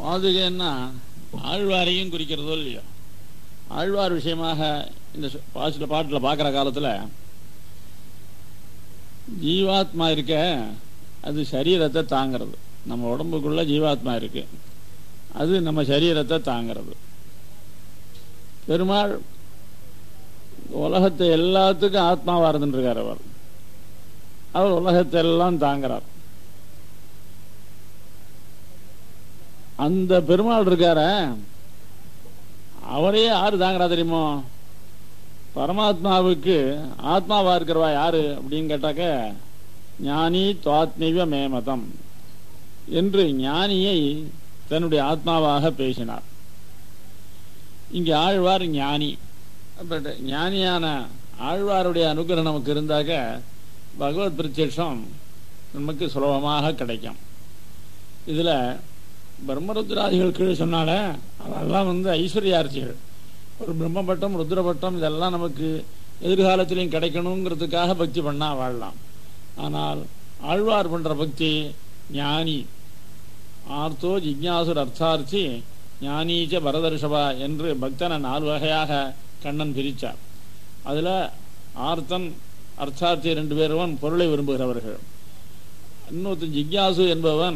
பாதுகைன்னா ஆழ்வாரையும் குறிக்கிறதோ இல்லையோ ஆழ்வார் விஷயமாக இந்த பாசில பாட்டில் பார்க்குற காலத்தில் ஜீவாத்மா இருக்க அது சரீரத்தை தாங்கிறது நம்ம உடம்புக்குள்ள ஜீவாத்மா இருக்கு அது நம்ம சரீரத்தை தாங்கிறது பெருமாள் உலகத்தை எல்லாத்துக்கும் ஆத்மாவா இருந்துருக்கார் அவர் அவர் உலகத்தை எல்லாம் தாங்கிறார் அந்த பெருமாள் இருக்கார அவரே யாரு தாங்கிறா தெரியுமோ பரமாத்மாவுக்கு ஆத்மாவா இருக்கிறவா யாரு அப்படின்னு கேட்டாக்க ஞானி துவாத்மிவ மேமதம் என்று ஞானியை தன்னுடைய ஆத்மாவாக பேசினார் இங்கே ஆழ்வார் ஞானி பட் ஞானியான ஆழ்வாருடைய அனுகிரகம் நமக்கு இருந்தாக்க பகவத் பிரத்யட்சம் நமக்கு சுலபமாக கிடைக்கும் இதில் பிரம்மருத்ராதிகள் கீழே சொன்னால அதெல்லாம் வந்து ஐஸ்வர்யார்த்திகள் ஒரு பிரம்மபட்டம் ருத்ரபட்டம் இதெல்லாம் நமக்கு எதிர்காலத்திலையும் கிடைக்கணுங்கிறதுக்காக பக்தி பண்ணா வாழலாம் ஆனால் ஆழ்வார் பண்ற பக்தி ஞானி ஆர்த்தோ ஜிக்ஞாசுர் அர்த்தார்த்தி ஞானீச்ச பரதர்ஷபா என்று பக்தனை நாலு வகையாக கண்ணன் பிரித்தார் அதுல ஆர்த்தன் அர்த்தார்த்தி ரெண்டு பேரும் பொருளை விரும்புகிறவர்கள் இன்னொருத்தன் ஜிக்யாசு என்பவன்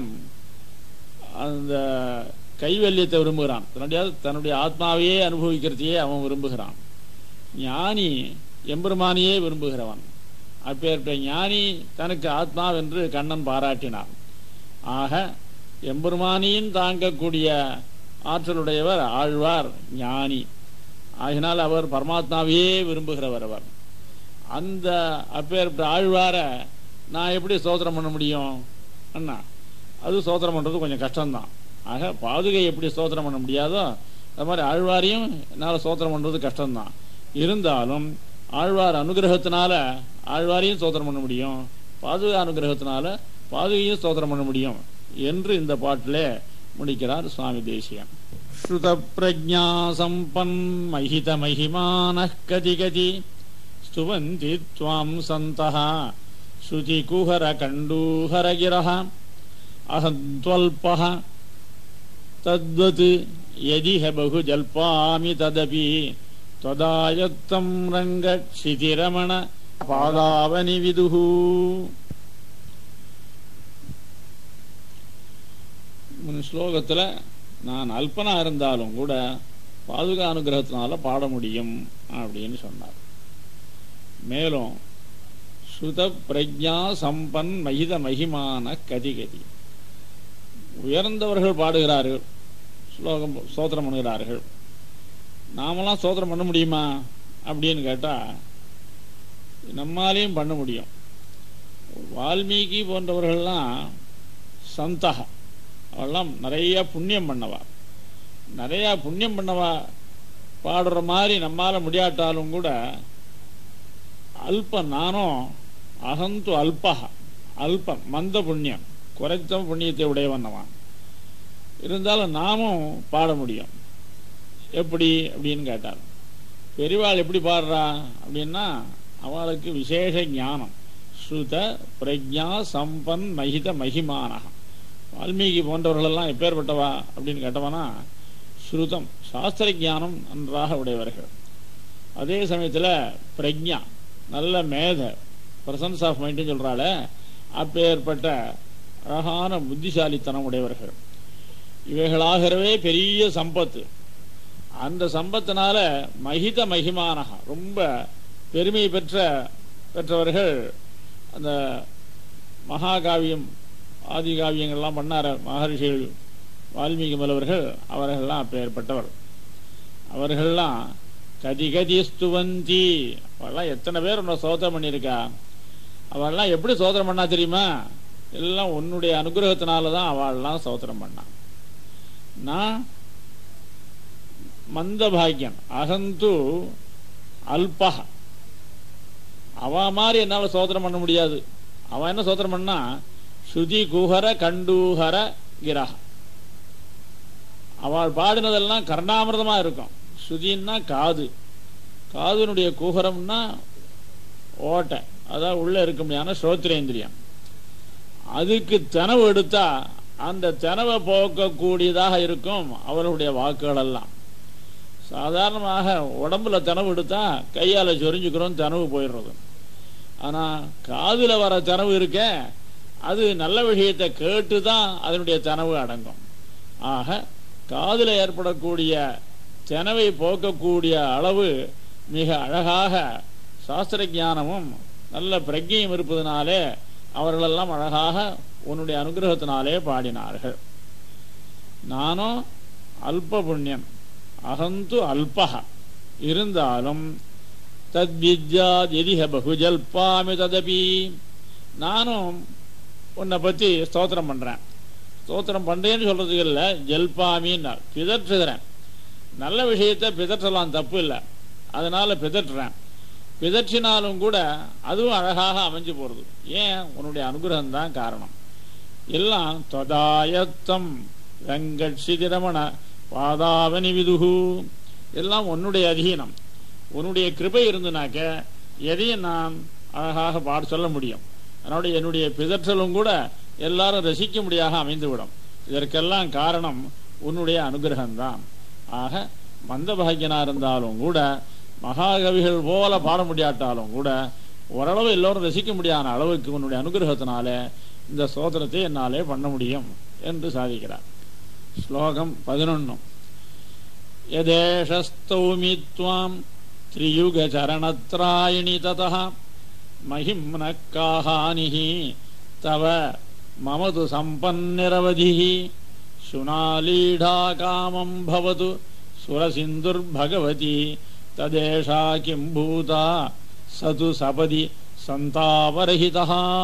அந்த கைவல்யத்தை விரும்புகிறான் தன்னுடைய தன்னுடைய ஆத்மாவையே அனுபவிக்கிறதையே அவன் விரும்புகிறான் ஞானி எம்பெருமானியே விரும்புகிறவன் அப்பேற்பட்ட ஞானி தனக்கு ஆத்மாவென்று கண்ணன் பாராட்டினான் ஆக எம்பெருமானியின் தாங்கக்கூடிய ஆற்றலுடையவர் ஆழ்வார் ஞானி ஆகினால் அவர் பரமாத்மாவையே விரும்புகிறவர் அவர் அந்த அப்பேற்பட்ட ஆழ்வார நான் எப்படி சோதனம் பண்ண முடியும் அண்ணா அது சோதனம் பண்றது கொஞ்சம் கஷ்டம்தான் ஆக பாதுகை எப்படி சோதனம் பண்ண முடியாதோ அது மாதிரி ஆழ்வாரையும் என்னால் சோதனம் பண்றது கஷ்டம்தான் இருந்தாலும் ஆழ்வார் அனுகிரகத்தினால ஆழ்வாரையும் சோதனம் பண்ண முடியும் பாதுகா அனுகிரகத்தினால பாதுகையும் சோதனம் பண்ண முடியும் என்று இந்த பாட்டிலே முடிக்கிறார் சுவாமி தேசியன் ஸ்ருத பிரஜா சம்பன் மகித மகிமான கதி கதி ஸ்துவந்தி துவாம் சந்தः ஸ்ருதி குஹர கண்டூஹர கிரஹ அகந்த்வல்பः தத்வத் யதிஹ பகு ஜல்பாமி ததபி त्वदायत्तं रङ्गक्षितिरमण பாதாவனி விதுகு முன் ஸ்லோகத்தில் நான் அல்பனா இருந்தாலும் கூட பாதுகா அனுகிரகத்தினால பாட முடியும் அப்படின்னு சொன்னார் மேலும் சுத பிரஜா சம்பன் மகித மகிமான கதிகதி உயர்ந்தவர்கள் பாடுகிறார்கள் ஸ்லோகம் சோத்திரம் பண்ணுகிறார்கள் நாமெல்லாம் சோதனம் பண்ண முடியுமா அப்படின்னு கேட்டா நம்மாலையும் பண்ண முடியும் வால்மீகி போன்றவர்கள்லாம் சந்தக அவெல்லாம் நிறைய புண்ணியம் பண்ணவா நிறைய புண்ணியம் பண்ணவா பாடுற மாதிரி நம்மால முடியாட்டாலும் கூட அல்ப நானும் அகந்து அல்பக அல்பம் மந்த புண்ணியம் குறைத்த புண்ணியத்தை உடையவன்னவான் இருந்தாலும் நாமும் பாட முடியும் எப்படி அப்படின்னு கேட்டார் பெரியவாள் எப்படி பாடுறா அப்படின்னா அவளுக்கு விசேஷ ஞானம் ஸ்ருத பிரஜா சம்பன் மகித மகிமானகம் வால்மீகி போன்றவர்களெல்லாம் எப்பேற்பட்டவா அப்படின்னு கேட்டவனா ஸ்ருதம் சாஸ்திர ஞானம் நன்றாக உடையவர்கள் அதே சமயத்தில் பிரஜா நல்ல மேத பிரசன்ஸ் ஆஃப் மைண்ட்னு சொல்றாள அப்பேற்பட்ட அழகான புத்திசாலித்தனம் உடையவர்கள் இவைகளாகவே பெரிய சம்பத்து அந்த சம்பத்தினால மகித மகிமானகா ரொம்ப பெருமை பெற்ற பெற்றவர்கள் அந்த மகாகாவியம் ஆதி காவியங்கள்லாம் பண்ணார மகர்ஷிகள் வால்மீகி மலவர்கள் அவர்கள்லாம் அப்பேற்பட்டவர் அவர்கள்லாம் கதி கதி ஸ்துவந்தி அவெல்லாம் எத்தனை பேர் உன்னை சோதனை பண்ணியிருக்கா அவள்லாம் எப்படி சோதனம் பண்ணா தெரியுமா எல்லாம் உன்னுடைய அனுகிரகத்தினால தான் அவள்லாம் சோதனம் பண்ணான் நான் மந்த பாக்கியம் அகந்து அல்பக அவ மாதிரி என்னால சோதனம் பண்ண முடியாது அவன் என்ன சோதனம் பண்ணா ஸ்ருதி குஹர கண்டூஹர கிரக அவள் பாடினதெல்லாம் கர்ணாமிரதமா இருக்கும் ஸ்ருதின்னா காது காதுனுடைய குஹரம்னா ஓட்டை அதான் உள்ள இருக்க முடியாத ஸ்ரோத்ரேந்திரியம் அதுக்கு தனவு எடுத்தா அந்த தெனவை போக்கக்கூடியதாக இருக்கும் அவர்களுடைய வாக்குகள் எல்லாம் சாதாரணமாக உடம்புல தெனவு எடுத்தா கையால சொரிஞ்சுக்கிறோம் தெனவு போயிடுறது ஆனா காதுல வர தெனவு இருக்க அது நல்ல விஷயத்தை கேட்டு தான் அதனுடைய தெனவு அடங்கும் ஆக காதுல ஏற்படக்கூடிய தெனவை போக்கக்கூடிய அளவு மிக அழகாக சாஸ்திர ஞானமும் நல்ல பிரஜையும் இருப்பதனாலே அவர்களெல்லாம் அழகாக உன்னுடைய அனுகிரகத்தினாலே பாடினார்கள் நானும் அல்ப புண்ணியம் அகந்து அல்பக இருந்தாலும் தத்வித்யாத் எதிக பகுஜல்பாமி ததபி நானும் உன்னை பத்தி ஸ்தோத்திரம் பண்றேன் ஸ்தோத்திரம் பண்றேன்னு சொல்றதுக்கு இல்ல ஜல்பாமின்னு பிதற்றுகிறேன் நல்ல விஷயத்தை பிதற்றலாம் தப்பு இல்லை அதனால பிதற்றுறேன் பிதற்றினாலும் கூட அதுவும் அழகாக அமைஞ்சு போறது ஏன் உன்னுடைய அனுகிரகம் தான் காரணம் எல்லாம் தொதாயத்தம் வெங்கட் சிதிரமண பாதாவனி விதுகு எல்லாம் உன்னுடைய அதீனம் உன்னுடைய கிருபை இருந்துனாக்க எதையும் நான் அழகாக பாட சொல்ல முடியும் அதனுடைய என்னுடைய பிதற்றலும் கூட எல்லாரும் ரசிக்க முடியாக அமைந்துவிடும் இதற்கெல்லாம் காரணம் உன்னுடைய அனுகிரகம்தான் ஆக மந்தபாகியனா இருந்தாலும் கூட மகாகவிகள் போல பாட முடியாட்டாலும் கூட ஓரளவு எல்லோரும் ரசிக்க முடியாத அளவுக்கு உன்னுடைய அனுகிரகத்தினால இந்த சோதனத்தை என்னாலே பண்ண முடியும் என்று சாதிக்கிறார் ஸ்லோகம் பதினொன்னும் யதேஷஸ்தௌமி துவாம் திரியுக சரணத்ராயிணி ததா மகிம்ன காஹானிஹி தவ மமது சம்பன்னிரவதிः சுனாலீடா காமம் பவது சுரசிந்துர்பகவதி ததேஷா கிம் பூதா சது சபதி சந்தாபரஹிதா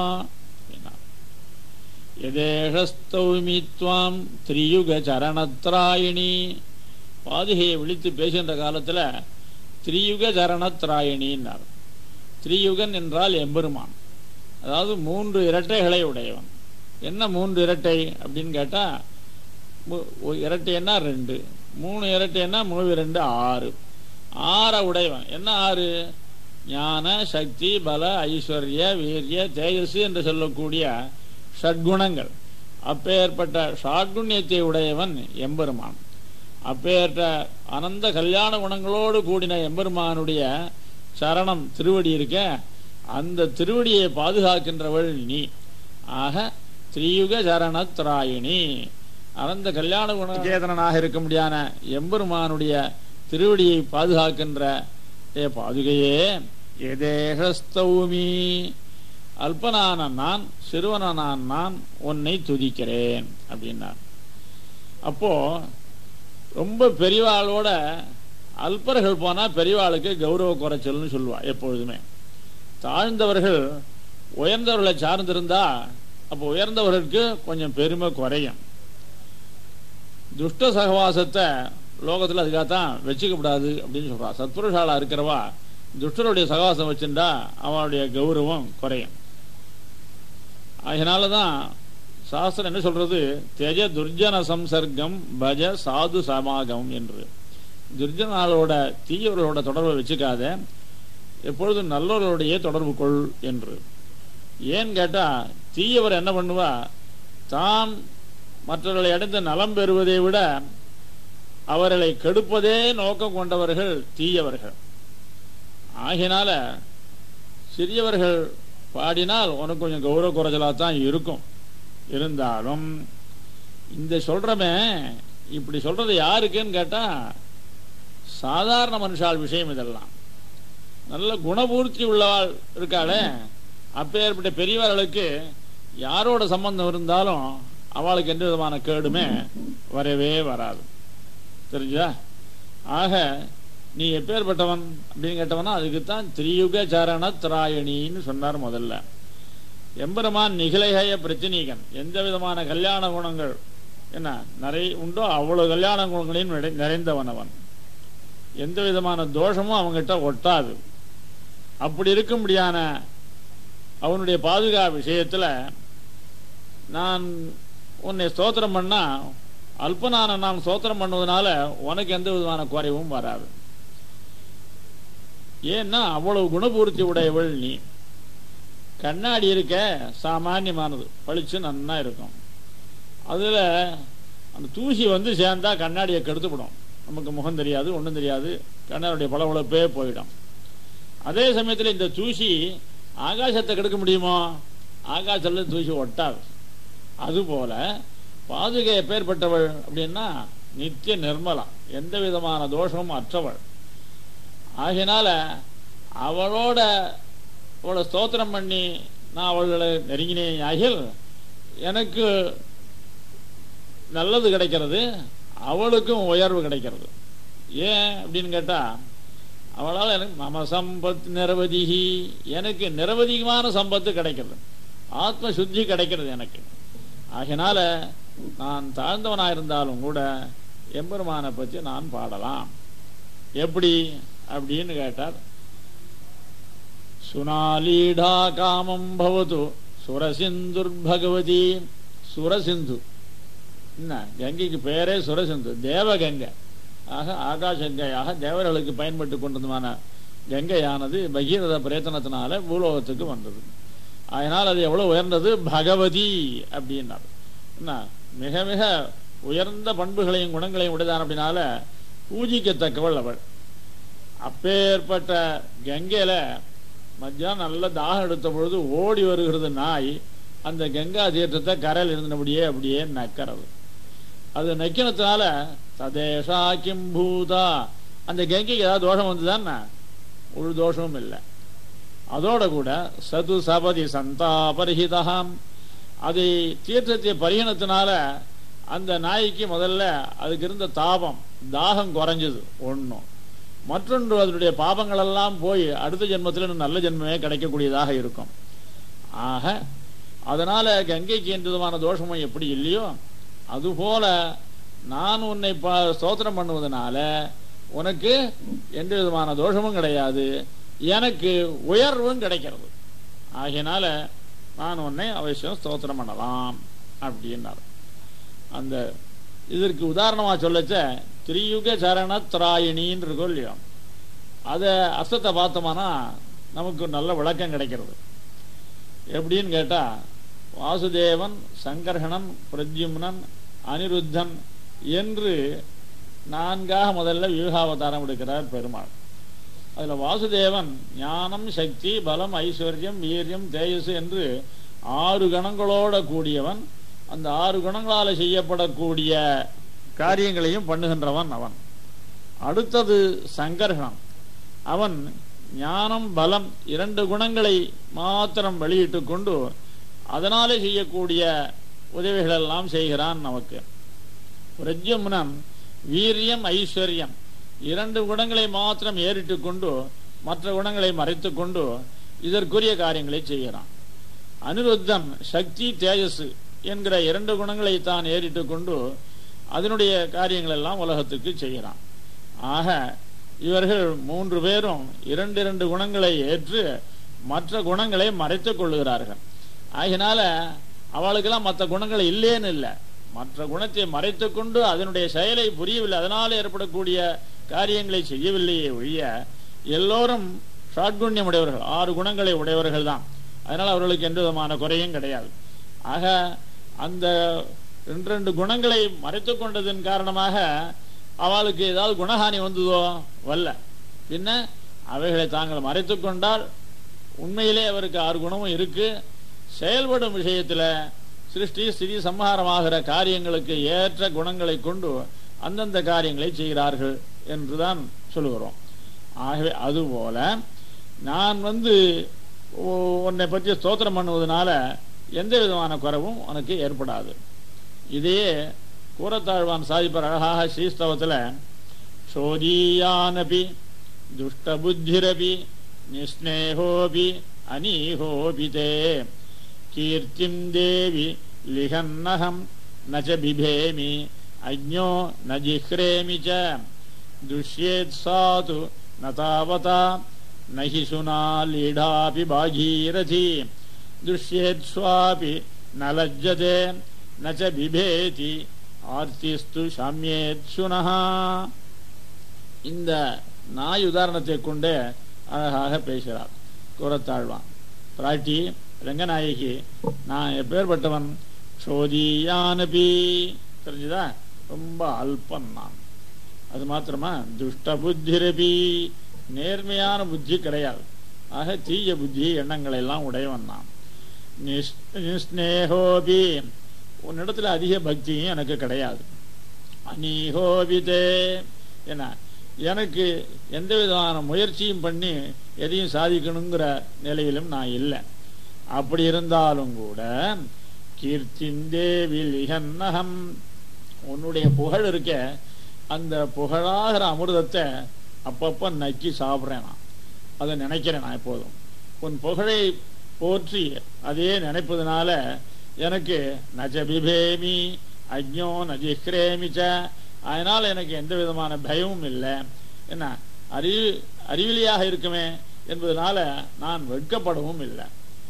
எதேஷஸ்தௌமி துவாம் திரியுக சரணத்ராயிணி பாதுகையை விழித்து பேசுகின்ற காலத்துல திரியுக சரணத்ராயிணின்னார் திரியுகன் என்றால் எம்பெருமான் அதாவது மூன்று இரட்டைகளை உடையவன் என்ன மூன்று இரட்டை அப்படின்னு கேட்டா மு- ஒ- இரட்டைன்னா ரெண்டு மூணு இரட்டைன்னா மூணு ரெண்டு ஆறு ஆற உடையவன் என்ன ஆறு ஞான சக்தி பல ஐஸ்வர்ய வீரிய தேஜஸ் என்று சொல்லக்கூடிய ஷட்குணங்கள் அப்பேற்பட்ட ஷாட்குண்யத்தை உடையவன் எம்பெருமான் அப்பேற்ற அனந்த கல்யாண குணங்களோடு கூடின எம்பெருமானுடைய சரணம் திருவடி இருக்க அந்த திருவடியை பாதுகாக்கின்றவள் நீ ஆக திரியுக சரணத்ராயிணி அனந்த கல்யாண குணகேதனாக இருக்க முடியாத எம்பெருமானுடைய திருவடியை பாதுகாக்கின்ற ஏ பாதுகையே எதேகஸ்தௌமி அல்பனான நான் சிறுவனான நான் உன்னை துதிக்கிறேன் அப்படின்னார் அப்போ ரொம்ப பெரியவாளோட அல்பர்கள் போனா பெரியவாளுக்கு கௌரவ குறைச்சல்னு சொல்லுவா எப்பொழுதுமே தாழ்ந்தவர்கள் உயர்ந்தவர்களை சார்ந்திருந்தா அப்போ உயர்ந்தவர்களுக்கு கொஞ்சம் பெருமை குறையும் துஷ்ட சகவாசத்தை லோகத்தில் அதுக்காகத்தான் வச்சுக்கப்படாது அப்படின்னு சொல்றா சத்புருஷாலா இருக்கிறவா துஷ்டருடைய சகவாசம் வச்சுட்டா அவனுடைய கௌரவம் குறையும் அதனால தான் சாஸ்திரம் என்ன சொல்றது தெஜ துர்ஜன சம்சர்க்கம் பஜ சாது சமாகம் என்று துர்ஜனாளோட தீயவர்களோட தொடர்பை வச்சுக்காத எப்பொழுதும் நல்லவர்களுடைய தொடர்பு கொள் என்று ஏன்னு கேட்டா தீயவர் என்ன பண்ணுவா தாம் மற்றவர்களை அடைந்து நலம் பெறுவதை விட அவர்களை கெடுப்பதே நோக்கம் கொண்டவர்கள் தீயவர்கள் ஆகினால சிறியவர்கள் பாடினால் உனக்கு கொஞ்சம் கௌரவ குறைச்சலாக தான் இருக்கும் இருந்தாலும் இந்த சொல்றமே இப்படி சொல்றது யாருக்குன்னு கேட்டா சாதாரண மனுஷால் விஷயம் இதெல்லாம் நல்ல குணபூர்த்தி உள்ளவாள் இருக்காளே அப்பேற்பட்ட பெரியவர்களுக்கு யாரோட சம்பந்தம் இருந்தாலும் அவளுக்கு எந்த விதமான கேடுமே வரவே வராது தெரிஞ்சா ஆக நீ எப்பேற்பட்டவன் அப்படின்னு கேட்டவனா அதுக்குத்தான் திரியுக சரண திராயணின்னு சொன்னார் முதல்ல எம்பெருமான் நிகிலைய பிரச்சனீகன் எந்த விதமான கல்யாண குணங்கள் என்ன நிறைய உண்டோ அவ்வளவு கல்யாண குணங்களையும் நிறை- நிறைந்தவன் அவன் எந்த விதமான தோஷமும் அவங்கிட்ட ஒட்டாது அப்படி இருக்கும்படியான அவனுடைய பாதுகா விஷயத்துல நான் உன்னை ஸ்தோத்திரம் பண்ணா அல்பனான நான் ஸ்தோத்திரம் பண்ணுவதனால உனக்கு எந்த விதமான குறைவும் வராது ஏன்னா அவ்வளவு குணபூர்த்தி உடையவள் நீ கண்ணாடி இருக்க சாமானியமானது பளிச்சு நன்னா இருக்கும் அதில் அந்த தூசி வந்து சேர்ந்தா கண்ணாடியை கெடுத்துவிடும் நமக்கு முகம் தெரியாது ஒன்றும் தெரியாது கண்ணாடியுடைய பளபளப்பே போயிடும் அதே சமயத்தில் இந்த தூசி ஆகாசத்தை கெடுக்க முடியுமோ ஆகாசத்தில் தூசி ஒட்டாது அதுபோல பாதுகை எப்பேற்பட்டவள் அப்படின்னா நித்திய நிர்மலா எந்த விதமான தோஷமும் அற்றவள் ஆகையினால அவளோட அவளை ஸ்தோத்திரம் பண்ணி நான் அவர்களை நெருங்கினேன் ஆகில் எனக்கு நல்லது கிடைக்கிறது அவளுக்கும் உயர்வு கிடைக்கிறது ஏன் அப்படின்னு கேட்டா அவளால் எனக்கு மம சம்பத் நிரவதிகி எனக்கு நிரவதிகமான சம்பத்து கிடைக்கிறது ஆத்ம சுத்தி கிடைக்கிறது எனக்கு ஆகினால நான் தாழ்ந்தவனாக இருந்தாலும் கூட எம்பெருமானை பற்றி நான் பாடலாம் எப்படி அப்படின்னு கேட்டார் சுனாலீடா காமம் பவது சுரசிந்துர் பகவதி சுரசிந்து என்ன கங்கைக்கு பேரே சுரசிந்து தேவகங்கை ஆக ஆகாசங்கையாக தேவர்களுக்கு பயன்பட்டு கொண்டதுமான கங்கையானது பகீரத பிரயத்தனத்தினால பூலோகத்துக்கு வந்தது அதனால் அது எவ்வளவு உயர்ந்தது பகவதி அப்படின்னார் என்ன மிக மிக உயர்ந்த பண்புகளையும் குணங்களையும் உடையதான் அப்படின்னால பூஜிக்கத்தக்கவள் அவள் அப்பேற்பட்ட கங்கையில மத்தியானம் நல்ல தாகம் எடுத்த பொழுது ஓடி வருகிறது நாய் அந்த கங்கா தீர்த்தத்தை கரையில் இருந்தபடியே அப்படியே நக்கிறது அது நக்கினத்தினால ததேஷா கிம் பூதா அந்த கங்கைக்கு ஏதாவது தோஷம் வந்துதானே ஒரு தோஷமும் இல்லை அதோட கூட சது சபதி சந்தாபரிஹிதம் அதை தீர்த்தத்தை பரிகணத்தினால அந்த நாய்க்கு முதல்ல அதுக்கு இருந்த தாபம் தாகம் குறைஞ்சது ஒன்றும் மற்றொன்று அதனுடைய பாபங்கள் எல்லாம் போய் அடுத்த ஜென்மத்தில் இன்னும் நல்ல ஜென்மமே கிடைக்கக்கூடியதாக இருக்கும் ஆக அதனால கங்கைக்கு எந்த விதமான தோஷமும் எப்படி இல்லையோ அதுபோல நான் உன்னை ப- ஸ்தோத்திரம் பண்ணுவதனால உனக்கு எந்த விதமான தோஷமும் கிடையாது எனக்கு உயர்வும் கிடைக்கிறது ஆகையினால நான் உன்னை அவசியம் ஸ்தோத்திரம் பண்ணலாம் அப்படின்னார் அந்த இதற்கு உதாரணமா சொல்லச்ச திரியுக சரண திராயிணின்னு இருக்கும் இல்லையோ அதை அர்த்தத்தை பார்த்தோம்னா நமக்கு நல்ல விளக்கம் கிடைக்கிறது எப்படின்னு கேட்டா வாசுதேவன் சங்கர்ஷணன் பிரத்யும்னன் அனிருத்தன் என்று நான்காக முதல்ல வியூகாவதாரம் எடுக்கிறார் பெருமாள் அதுல வாசுதேவன் ஞானம் சக்தி பலம் ஐஸ்வர்யம் வீரியம் தேஜஸ் என்று ஆறு கணங்களோட கூடியவன் அந்த ஆறு குணங்களால செய்யப்படக்கூடிய காரியங்களையும் பண்ணுகின்றவன் அவன் அடுத்தது சங்கர்ஷணம் அவன் ஞானம் பலம் இரண்டு குணங்களை மாத்திரம் வெளியிட்டு கொண்டு அதனாலே செய்யக்கூடிய உதவிகள் எல்லாம் செய்கிறான் நமக்கு பிரஜ்யமுனன் வீரியம் ஐஸ்வர்யம் இரண்டு குணங்களை மாத்திரம் ஏறிட்டு கொண்டு மற்ற குணங்களை மறைத்துக் கொண்டு இதற்குரிய காரியங்களை செய்கிறான் அனிருத்தன் சக்தி தேஜஸ் என்கிற இரண்டு குணங்களை தான் ஏறிட்டு கொண்டு அதனுடைய காரியங்கள் எல்லாம் உலகத்துக்கு செய்கிறான் ஆக இவர்கள் மூன்று பேரும் இரண்டு இரண்டு குணங்களை ஏற்று மற்ற குணங்களை மறைத்துக் கொள்ளுகிறார்கள் ஆகினால அவளுக்கெல்லாம் மற்ற குணங்கள் இல்லேன்னு இல்லை மற்ற குணத்தை மறைத்துக் கொண்டு அதனுடைய செயலை புரியவில்லை அதனால் ஏற்படக்கூடிய காரியங்களை செய்யவில்லையே ஒழிய எல்லோரும் ஷாட்குண்யம் உடையவர்கள் ஆறு குணங்களை உடையவர்கள் தான் அதனால் அவர்களுக்கு எந்த விதமான குறையும் கிடையாது ஆக அந்த ரெண்டு ரெண்டு குணங்களை மறைத்துக் கொண்டதன் காரணமாக அவளுக்கு ஏதாவது குணஹானி வந்ததோ வல்ல பின்ன அவைகளை தாங்கள் மறைத்துக் கொண்டால் உண்மையிலே அவருக்கு ஆறு குணமும் இருக்கு செயல்படும் விஷயத்துல சிருஷ்டி ஸ்திதி சம்ஹாரமாகிற காரியங்களுக்கு ஏற்ற குணங்களை கொண்டு அந்தந்த காரியங்களை செய்கிறார்கள் என்றுதான் சொல்லுகிறோம் ஆகவே அதுபோல நான் வந்து உ- உன்னை பற்றி ஸ்தோத்திரம் பண்ணுவதனால எந்த விதமான குறைவும் உனக்கு ஏற்படாது இதையே கூறத்தாழ்வான் சாதிப்பர் அழகாக ஸ்ரீஸ்தவத்தில் சோதீயானபி துஷ்டபுத்திரபி நிஸ்னேகோபி அனீகோபி தே கீர்த்திம் தேவி லிகன்னகம் ந ச பிபேமி அஜ்ஞோ ந ஜிஹ்ரேமி ச துஷ்யேத் சாது ந தாவதா ந ஹி சுனா லீடாபி பாகீரதி துஷ்யேத் ஸ்வாபி ந லஜ்ஜதே ந ச பிபேதி ஆர்த்திஸ்து சாமியேத் சுனஹா இந்த நாய் உதாரணத்தை கொண்டு அழகாக பேசுகிறார் கூறத்தாழ்வான் பிராட்டி ரங்கநாயகி நான் எப்பேற்பட்டவன் சோதியானபி தெரிஞ்சுதா ரொம்ப அல்பம் நான் அது மாத்திரமா துஷ்ட புத்திரபி நேர்மையான புத்தி கிடையாது ஆக தீய புத்தி எண்ணங்களை எல்லாம் உடையவன் நான் நிஸ்- நிஸ்நேகோபி உன்னிடத்துல அதிக பக்தியும் எனக்கு கிடையாது அநீகோபிதே என்ன எனக்கு எந்த விதமான முயற்சியும் பண்ணி எதையும் சாதிக்கணுங்கிற நிலையிலும் நான் இல்லை அப்படி இருந்தாலும் கூட கீர்த்திந்தேவில் இகன்னகம் உன்னுடைய புகழ் இருக்க அந்த புகழாகிற அமிர்தத்தை அப்பப்ப நக்கி சாப்பிட்றேன் நான் அதை நினைக்கிறேன் நான் எப்போதும் உன் புகழை போற்றி அதே நினைப்பதனால எனக்கு நஜ பிபேமி அஜ்ஞோ நஜிஹ்ரேமி ச அதனால் எனக்கு எந்த விதமான பயமும் இல்லை என்ன அறிவு அறிவிலியாக இருக்குமே என்பதனால நான் வெட்கப்படவும் இல்லை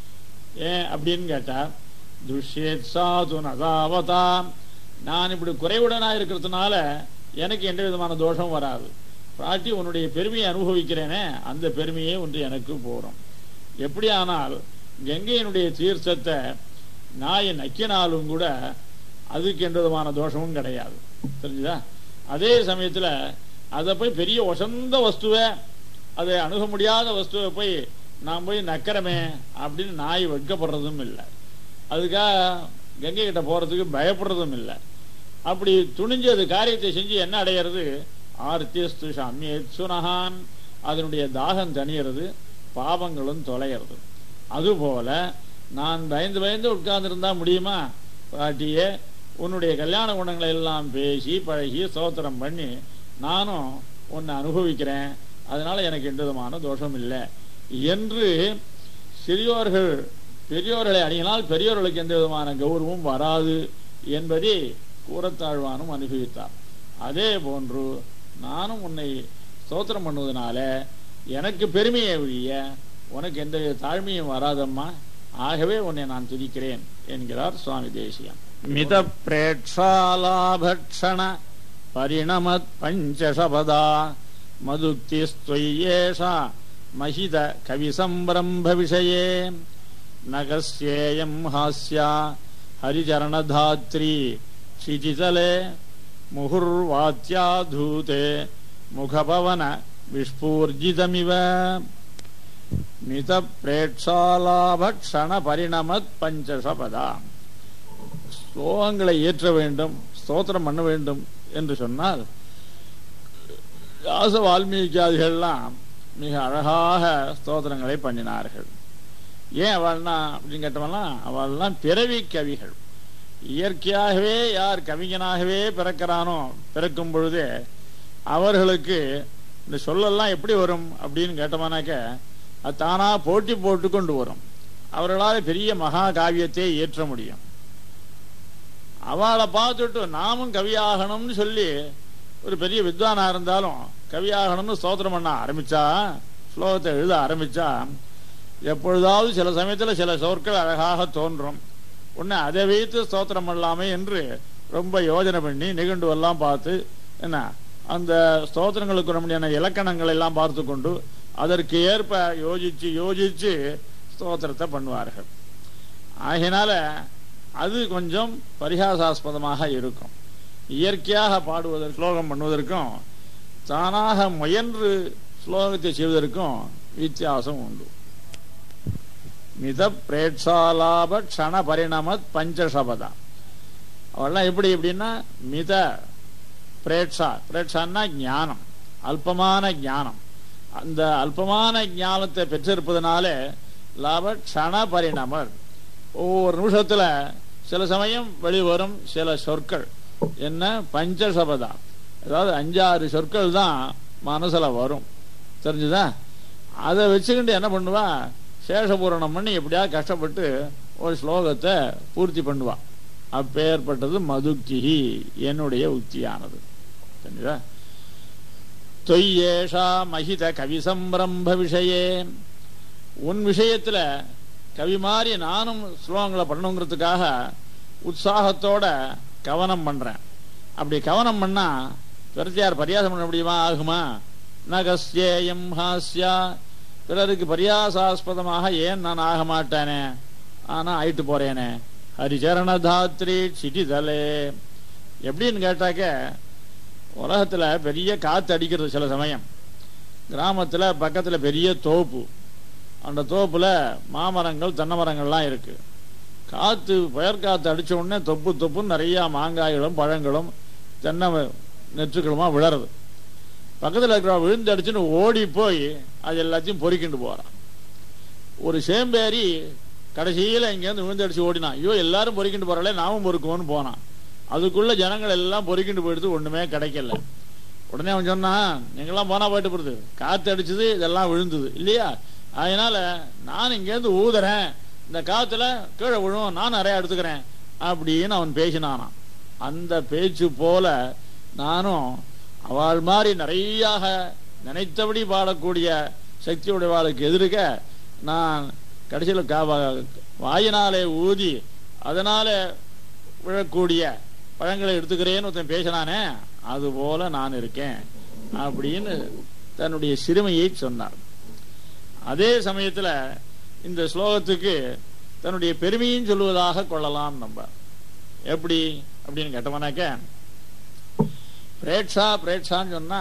ஏன் அப்படின்னு கேட்டா துஷ்யேத் சாது நதாவதா நான் இப்படி குறைவுடனா இருக்கிறதுனால எனக்கு எந்த விதமான தோஷம் வராது பாட்டி உன்னுடைய பெருமையை அனுபவிக்கிறேனே அந்த பெருமையே ஒன்று எனக்கு போறோம் எப்படி ஆனால் கங்கையினுடைய தீர்த்தத்தை நாயை நக்கினாலும் கூட அதுக்கு எந்த விதமான தோஷமும் கிடையாது தெரிஞ்சுதா அதே சமயத்துல அதை போய் பெரிய ஒசந்த வஸ்துவை அதை அணுக முடியாத வஸ்துவை போய் நான் போய் நக்கறமே அப்படின்னு நாய் வெட்கப்படுறதும் இல்லை அதுக்காக கங்கை கிட்ட போறதுக்கு பயப்படுறதும் இல்லை அப்படி துணிஞ்சு அது காரியத்தை செஞ்சு என்ன அடையிறது ஆர்த்தியஸ்து சாமியத் சுனகான் அதனுடைய தாகம் தணியறது பாவங்களும் தொலைகிறது அதுபோல நான் பயந்து பயந்து உட்கார்ந்துருந்தா முடியுமா பாட்டியே உன்னுடைய கல்யாண குணங்களை எல்லாம் பேசி பழகி ஸ்தோத்திரம் பண்ணி நானும் உன்னை அனுபவிக்கிறேன் அதனால எனக்கு எந்த விதமான தோஷம் இல்லை என்று சிறியோர்கள் பெரியோர்களை அணியினால் பெரியோர்களுக்கு எந்த விதமான கௌரவம் வராது என்பதை கூறத்தாழ்வானும் அனுபவித்தார் அதே போன்று நானும் உன்னை ஸ்தோத்திரம் பண்ணுவதனால எனக்கு பெருமையை ஒழிய உனக்கு எந்த தாழ்மையும் வராதம்மா ஆகவே உன்னை நான் துதிக்கிறேன் என்கிறார் சுவாமி தேசியம் மித பிரேட்சாலாபக்ஷண பரிணமத் பஞ்சசபதா மதுக்தி ஸ்துயேஷா மகித கவி சம்பிரம்ப விஷயே நகஸ்யேயம் ஹாஸ்யா ஹரிச்சரணதாத்ரி क्षितितले मुहुर्वात्याधूते मुखपवन विस्फूर्जितमिव மிதப்பிரேட்சாலாபக்ஷணபரிணமத் பஞ்சசபதா ஸ்லோகங்களை ஏற்ற வேண்டும் ஸ்தோத்திரம் பண்ண வேண்டும் என்று சொன்னால் வியாச வால்மீகியாதிகள்லாம் மிக அழகாக ஸ்தோத்திரங்களை பண்ணினார்கள் ஏன் அவள்னா அப்படின்னு கேட்டவனா அவள்லாம் பிறவி கவிகள் இயற்கையாகவே யார் கவிஞனாகவே பிறக்கிறானோ பிறக்கும் பொழுதே அவர்களுக்கு இந்த சொல்லெல்லாம் எப்படி வரும் அப்படின்னு கேட்டோம்னாக்க அது தானா போட்டி போட்டு கொண்டு வரும் அவர்களால் பெரிய மகா காவியத்தை இயற்ற முடியும் அவளை பார்த்துட்டு நாமும் கவியாகணும்னு சொல்லி ஒரு பெரிய வித்வானா இருந்தாலும் கவியாகணும்னு ஸ்தோத்திரம் பண்ண ஆரம்பிச்சா ஸ்லோகத்தை எழுத ஆரம்பிச்சா எப்பொழுதாவது சில சமயத்தில் சில சொற்கள் அழகாக தோன்றும் உடனே அதை வைத்து ஸ்தோத்திரம் பண்ணலாமே என்று ரொம்ப யோஜனை பண்ணி நிகண்டு எல்லாம் பார்த்து என்ன அந்த ஸ்தோத்திரங்களுக்கு நம்முடைய இலக்கணங்கள் எல்லாம் பார்த்து கொண்டு அதற்கு ஏற்ப யோசிச்சு யோசிச்சு ஸ்தோத்திரத்தை பண்ணுவார்கள் ஆகினால அது கொஞ்சம் பரிகாசாஸ்பதமாக இருக்கும் இயற்கையாக பாடுவதற்கு ஸ்லோகம் பண்ணுவதற்கும் தானாக முயன்று ஸ்லோகத்தை செய்வதற்கும் வித்தியாசம் உண்டு மித பிரேட்சாலாப க்ஷண பரிணமத் பஞ்சசபதா அவெல்லாம் எப்படி எப்படின்னா மித பிரேட்சா பிரேட்சான்னா ஞானம் அல்பமான ஞானம் அந்த அல்பமான ஞானத்தை பெற்றிருப்பதனால லாப க்ஷண பரிணமர் ஒவ்வொரு நிமிஷத்துல சில சமயம் வெளிவரும் சில சொற்கள் என்ன பஞ்சசபதா அதாவது அஞ்சாறு சொற்கள் தான் மனசுல வரும் தெரிஞ்சுதா அதை வச்சுக்கிட்டு என்ன பண்ணுவா சேஷபூரணம் பண்ணி எப்படியா கஷ்டப்பட்டு ஒரு ஸ்லோகத்தை பூர்த்தி பண்ணுவா அப்பேற்பட்டது மதுக்திஹி என்னுடைய உக்தியானது தெரிஞ்சுதா தொய்யேஷா மகித கவி சம்பிரம்ப விஷயே உன் விஷயத்துல கவி மாதிரி நானும் ஸ்லோகங்களை பண்ணணுங்கிறதுக்காக உற்சாகத்தோட கவனம் பண்றேன் அப்படி கவனம் பண்ணா பிரத்தியார் பரியாசம் பண்ண முடியுமா ஆகுமா நகஸ்யேயம் ஹாஸ்யா பிறருக்கு பரியாசாஸ்பதமாக ஏன் நான் ஆக மாட்டேனே ஆனா ஆயிட்டு போறேனே ஹரிச்சரணதாத்ரி சிட்டிதலே எப்படின்னு கேட்டாக்க உலகத்துல பெரிய காத்து அடிக்கிறது சில சமயம் கிராமத்துல பக்கத்துல பெரிய தோப்பு அந்த தோப்புல மாமரங்கள் தென்னை மரங்கள்லாம் இருக்கு காத்து புயற்காத்து அடிச்ச உடனே தொப்பு தொப்புன்னு நிறைய மாங்காய்களும் பழங்களும் தென்னை நெற்றுக்களுமா விழறது பக்கத்துல இருக்கிற விழுந்து அடிச்சுன்னு ஓடி போய் அது எல்லாத்தையும் பொறுக்கிண்டு போறான் ஒரு சேம்பேரி கடைசியில இங்கேருந்து விழுந்து அடிச்சு ஓடினான் ஐயோ எல்லாரும் பொறுக்கிண்டு போறாளே நாமும் பொறுக்குவோன்னு போனான் அதுக்குள்ள ஜனங்கள் எல்லாம் பொறுக்கிண்டு போயிடுது ஒண்ணுமே கிடைக்கல உடனே அவன் சொன்னான் நீங்களாம் போனா போயிட்டு போடுது காத்து அடிச்சது இதெல்லாம் விழுந்தது இல்லையா அதனால நான் இங்கேருந்து ஊதுறேன் இந்த காத்துல கீழே விழும் நான் நிறைய எடுத்துக்கிறேன் அப்படின்னு அவன் பேசினானாம் அந்த பேச்சு போல நானும் அவள் மாதிரி நிறையாக நினைத்தபடி பாடக்கூடிய சக்தி உடையவாளுக்கு எதிர்க்க நான் கடைசியில் கா- வா- வாயினாலே ஊதி அதனால விழக்கூடிய பழங்களை எடுத்துக்கிறேன்னு ஒருத்தன் பேசினானே அது போல நான் இருக்கேன் அப்படின்னு தன்னுடைய சிறுமையை சொன்னார் அதே சமயத்துல இந்த ஸ்லோகத்துக்கு தன்னுடைய பெருமையும் சொல்லுவதாக கொள்ளலாம் நம்ம எப்படி அப்படின்னு கேட்டோம்னாக்க பிரேட்சா பிரேட்சான்னு சொன்னா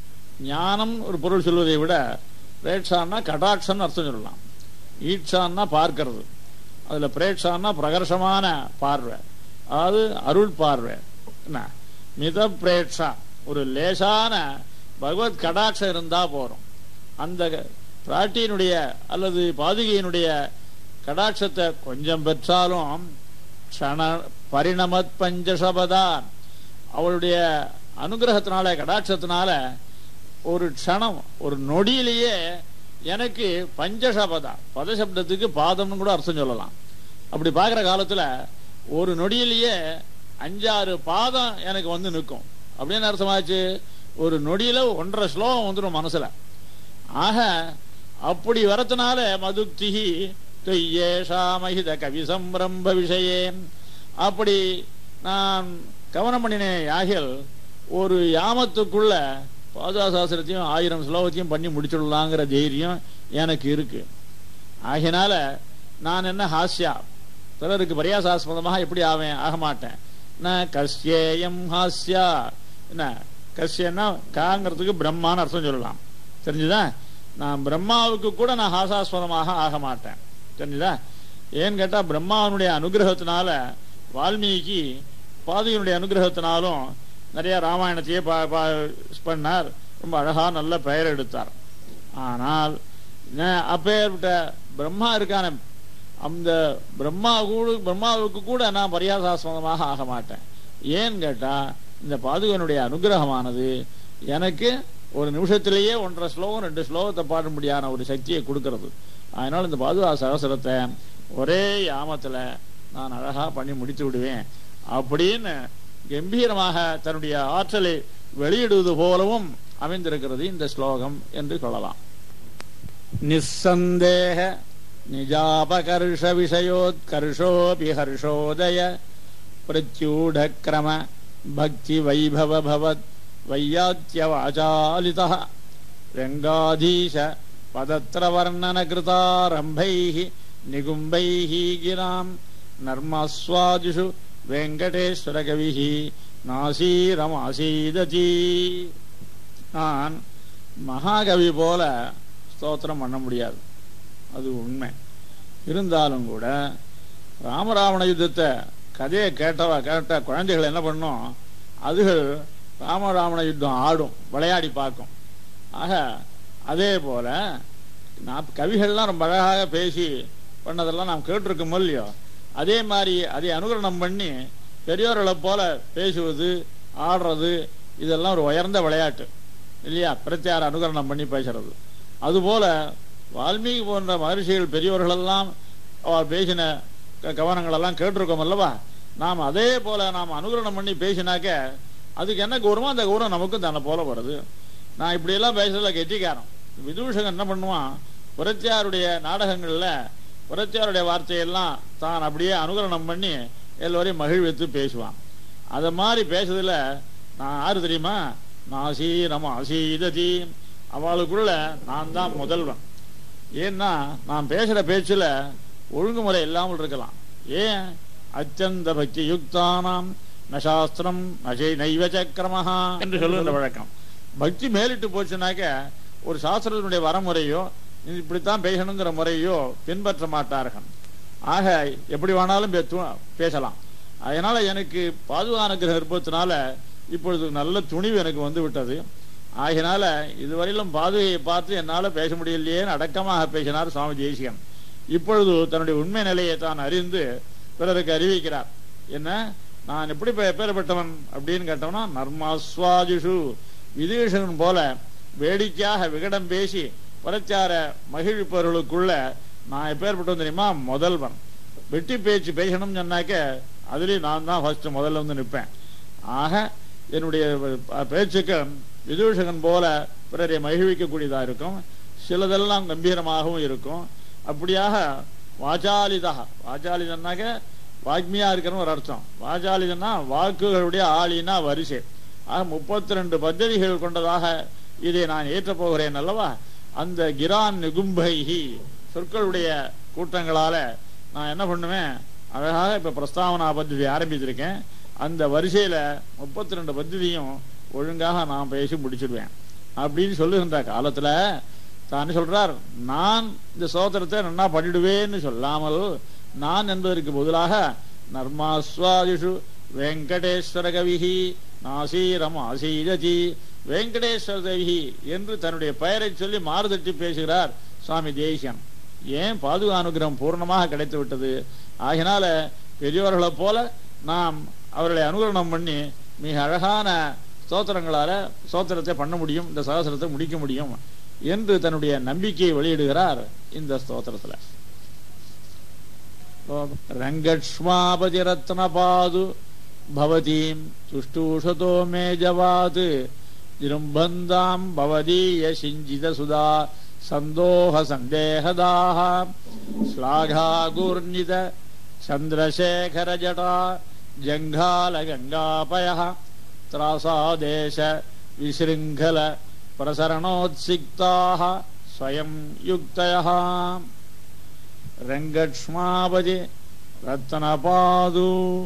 ஞானம் ஒரு பொருள் சொல்வதை விட பிரேட்சான்னா கடாட்சம்னு அர்த்தம் சொல்லலாம் ஈட்சான்னா பார்க்கிறது அதுல பிரேட்சான்னா பிரகர்ஷமான பார்வை அதாவது அருள் பார்வை என்ன மித பிரேட்சா ஒரு லேசான பகவத் கடாட்சம் இருந்தா போறோம் அந்த பிராட்டியினுடைய அல்லது பாதுகையினுடைய கடாட்சத்தை கொஞ்சம் பெற்றாலும் க்ஷண பரிணமத் பஞ்சசபதா அவளுடைய அனுகிரகத்தினால கடாட்சத்தினால ஒரு க்ஷணம் ஒரு நொடியிலேயே எனக்கு பஞ்சசபதா பதசப்தத்துக்கு பாதம்னு கூட அர்த்தம் சொல்லலாம் அப்படி பார்க்குற காலத்துல ஒரு நொடியிலேயே அஞ்சாறு பாதம் எனக்கு வந்து நிற்கும் அப்படின்னு அர்த்தமாச்சு ஒரு நொடியில ஒன்றரை ஸ்லோகம் வந்துடும் மனசுல ஆக அப்படி வரதுனால மதுக்திகி தொய்யேஷா மகித கவி சம்பிரம்ப விஷயம் அப்படி நான் கவனம் பண்ணினேன் யாகில் ஒரு யாமத்துக்குள்ள பாதுகாசாஸ்திரத்தையும் ஆயிரம் ஸ்லோகத்தையும் பண்ணி முடிச்சுடலாங்கிற தைரியம் எனக்கு இருக்கு ஆகையினால நான் என்ன ஹாஸ்யா பிறருக்கு பரியாசாஸ்பதமாக எப்படி ஆவேன் ஆக மாட்டேன் ந கஸ்யேயம் ஹாஸ்யா என்ன கஸ்யன்னா காங்கிறதுக்கு பிரம்மான்னு அர்த்தம் சொல்லலாம் தெரிஞ்சுதா நான் பிரம்மாவுக்கு கூட நான் ஹாசாஸ்பதமாக ஆக மாட்டேன் தெரிஞ்சுதா ஏன்னு கேட்டா பிரம்மாவனுடைய அனுகிரகத்தினால வால்மீகி பாதியனுடைய அனுகிரகத்தினாலும் நிறைய ராமாயணத்தையே பா- பா- பண்ணார் ரொம்ப அழகா நல்ல பெயர் எடுத்தார் ஆனால் ந- அப்பேற்பட்ட பிரம்மா இருக்கான அந்த பிரம்மா கூட பிரம்மாவுக்கு கூட நான் பரியாசாஸ்பதமாக ஆக மாட்டேன் ஏன்னு கேட்டா இந்த பாதுகனுடைய அனுகிரகமானது எனக்கு ஒரு நிமிஷத்திலேயே ஒன்றரை ஸ்லோகம் ரெண்டு ஸ்லோகத்தை பாடும்படியான ஒரு சக்தியை கொடுக்கிறது அதனால இந்த பாதுகா சகசரத்தை ஒரே யாமத்துல நான் அழகா பண்ணி முடித்து விடுவேன் அப்படின்னு கம்பீரமாக தன்னுடைய ஆற்றலை வெளியிடுவது போலவும் அமைந்திருக்கிறது இந்த ஸ்லோகம் என்று சொல்லலாம் நிசந்தேக நிஜாபகர்ஷ விஷயோத்கர்ஷோபி ஹர்ஷோதய பிரத்யூடக்ரம பக்தி வைபவ பவத் வையாத்தியவாச்சாலித ரங்காதீஷ பதத்திரவர்ணன கிருதாரம்பைः நிகும்பைः கிராம் நர்மஸ்வாதிஷு வெங்கடேஸ்வரகவிः நாசீரமாசீததி நான் மகாகவி போல ஸ்தோத்திரம் பண்ண முடியாது அது உண்மை இருந்தாலும் கூட ராமராவண யுத்தத்தை கதையை கேட்டவ கேட்ட குழந்தைகள் என்ன பண்ணும் அதுகள் ராமராவண யுத்தம் ஆடும் விளையாடி பார்க்கும் ஆக அதே போல நான் கவிகள்லாம் ரொம்ப அழகாக பேசி பண்ணதெல்லாம் நாம் கேட்டிருக்கோம் இல்லையோ அதே மாதிரி அதை அனுகரணம் பண்ணி பெரியோர்களை போல பேசுவது ஆடுறது இதெல்லாம் ஒரு உயர்ந்த விளையாட்டு இல்லையா பிரத்யார அனுகரணம் பண்ணி பேசுறது அதுபோல வால்மீகி போன்ற மகர்ஷிகள் பெரியவர்களெல்லாம் அவர் பேசின க- கவனங்களெல்லாம் கேட்டிருக்கோம் அல்லவா நாம் அதே போல நாம் அனுகரணம் பண்ணி பேசினாக்க அதுக்கு என்ன கௌரவம் அந்த கௌரவம் நமக்கும் தன்னை போல வருது நான் இப்படியெல்லாம் பேசுறதுல கெட்டிக்காரன் விதூஷகன் என்ன பண்ணுவான் புரட்சியாருடைய நாடகங்கள்ல புரட்சியாருடைய வார்த்தையெல்லாம் தான் அப்படியே அனுகரணம் பண்ணி எல்லோரையும் மகிழ்வித்து பேசுவான் அத மாதிரி பேசுறதுல நான் யாரு தெரியுமா நாசி நம்ம அசீததி அவளுக்குள்ள நான் தான் முதல்வன் ஏன்னா நான் பேசுற பேச்சுல ஒழுங்குமுறை இல்லாமல் இருக்கலாம் ஏன் அத்தியந்த பக்தி யுக்தானாம் நசாஸ்திரம் நசை நைவ சக்கிரமஹா என்று சொல்லுகின்ற வழக்கம் பக்தி மேலிட்டு போச்சுனாக்க ஒரு சாஸ்திரத்தினுடைய வரமுறையோ இப்படித்தான் பேசணுங்கிற முறையோ பின்பற்ற மாட்டார்கள் ஆக எப்படி வேணாலும் பே- து- பேசலாம் அதனால எனக்கு பாதுகானுகிற இருப்பதனால இப்பொழுது நல்ல துணிவு எனக்கு வந்து விட்டது ஆகினால இதுவரையிலும் பாதுகையை பார்த்து என்னால பேச முடியலையேன்னு அடக்கமாக பேசினார் சுவாமி தேசிகன் இப்பொழுது தன்னுடைய உண்மை நிலையை தான் அறிந்து பிறருக்கு அறிவிக்கிறார் என்ன நான் எப்படி பெ- எப்பேற்பட்டவன் அப்படின்னு கேட்டோம்னா நர்மாஸ்வாதிஷு விதீஷகன் போல வேடிக்கையாக விகடம் பேசி பரச்சார மகிழ்ப்பவர்களுக்குள்ள நான் எப்பேற்பட்டவன் தெரியுமா முதல்வன் வெட்டி பேச்சு பேசணும்னு சொன்னாக்க அதுலயும் நான் தான் ஃபர்ஸ்ட் முதல்ல வந்து நிற்பேன் ஆக என்னுடைய ப- பேச்சுக்கு விதூஷகன் போல பிறரை மகிழ்விக்கக்கூடியதா இருக்கும் சிலதெல்லாம் கம்பீரமாகவும் இருக்கும் அப்படியாக வாசாலிதா வாசாலிதன்னாக்க வாக்மியா இருக்கிறன்னு ஒரு அர்த்தம் வாசாலிதன்னா வாக்குகளுடைய ஆளினா வரிசை ஆக முப்பத்தி ரெண்டு பദ്ധதிகள் கொண்டதாக இதை நான் ஏற்றப் போகிறேன் அல்லவா அந்த கிரான் நிகும்பைஹி சொற்களுடைய கூட்டங்களால நான் என்ன பண்ணுவேன் அழகாக இப்ப பிரஸ்தாவனா பദ്ധதி ஆரம்பித்திருக்கேன் அந்த வரிசையில முப்பத்தி ரெண்டு பദ്ധதியும் ஒழுங்காக நான் பேசி முடிச்சிடுவேன் அப்படின்னு சொல்லுகின்ற காலத்துல தான் சொல்றார் நான் இந்த சோதரத்தை நன்னா பண்ணிடுவேன்னு சொல்லாமல் நான் என்பதற்கு பதிலாக நர்மாஸ்வாதிஷு வெங்கடேஸ்வர கவிஹி நாசீரம் ஆசீரதி வெங்கடேஸ்வர கவிஹி என்று தன்னுடைய பெயரை சொல்லி மாறுதட்டி பேசுகிறார் சுவாமி தேசியன் ஏன் பாதுகா அனுகிரகம் பூர்ணமாக கிடைத்து விட்டது ஆகினால பெரியவர்களைப் போல நாம் அவர்களை அனுகரணம் பண்ணி மிக அழகான ஸ்தோத்திரங்களால ஸ்தோத்திரத்தை பண்ண முடியும் இந்த சகசரத்தை முடிக்க முடியும் என்று தன்னுடைய நம்பிக்கையை வெளியிடுகிறார் இந்த ஸ்தோத்திரத்துல ரங்கக்ஷ்மாபதி ரத்னபாது பவதீம் துஷ்டூஷதோ மே ஜவாத் திரும்பந்தாம் பவதீய சிஞ்சித சுதா சந்தோக சந்தேகதாக ஸ்லாகாகூர்ணித சந்திரசேகர ஜடா ஜங்கால கங்காபய த்ராசாதேச விசிருங்கல பிரசரணோத்சிக்தாக ஸ்வயம் யுக்தய ரங்கக்ஷ்மாபதி ரத்தனபாது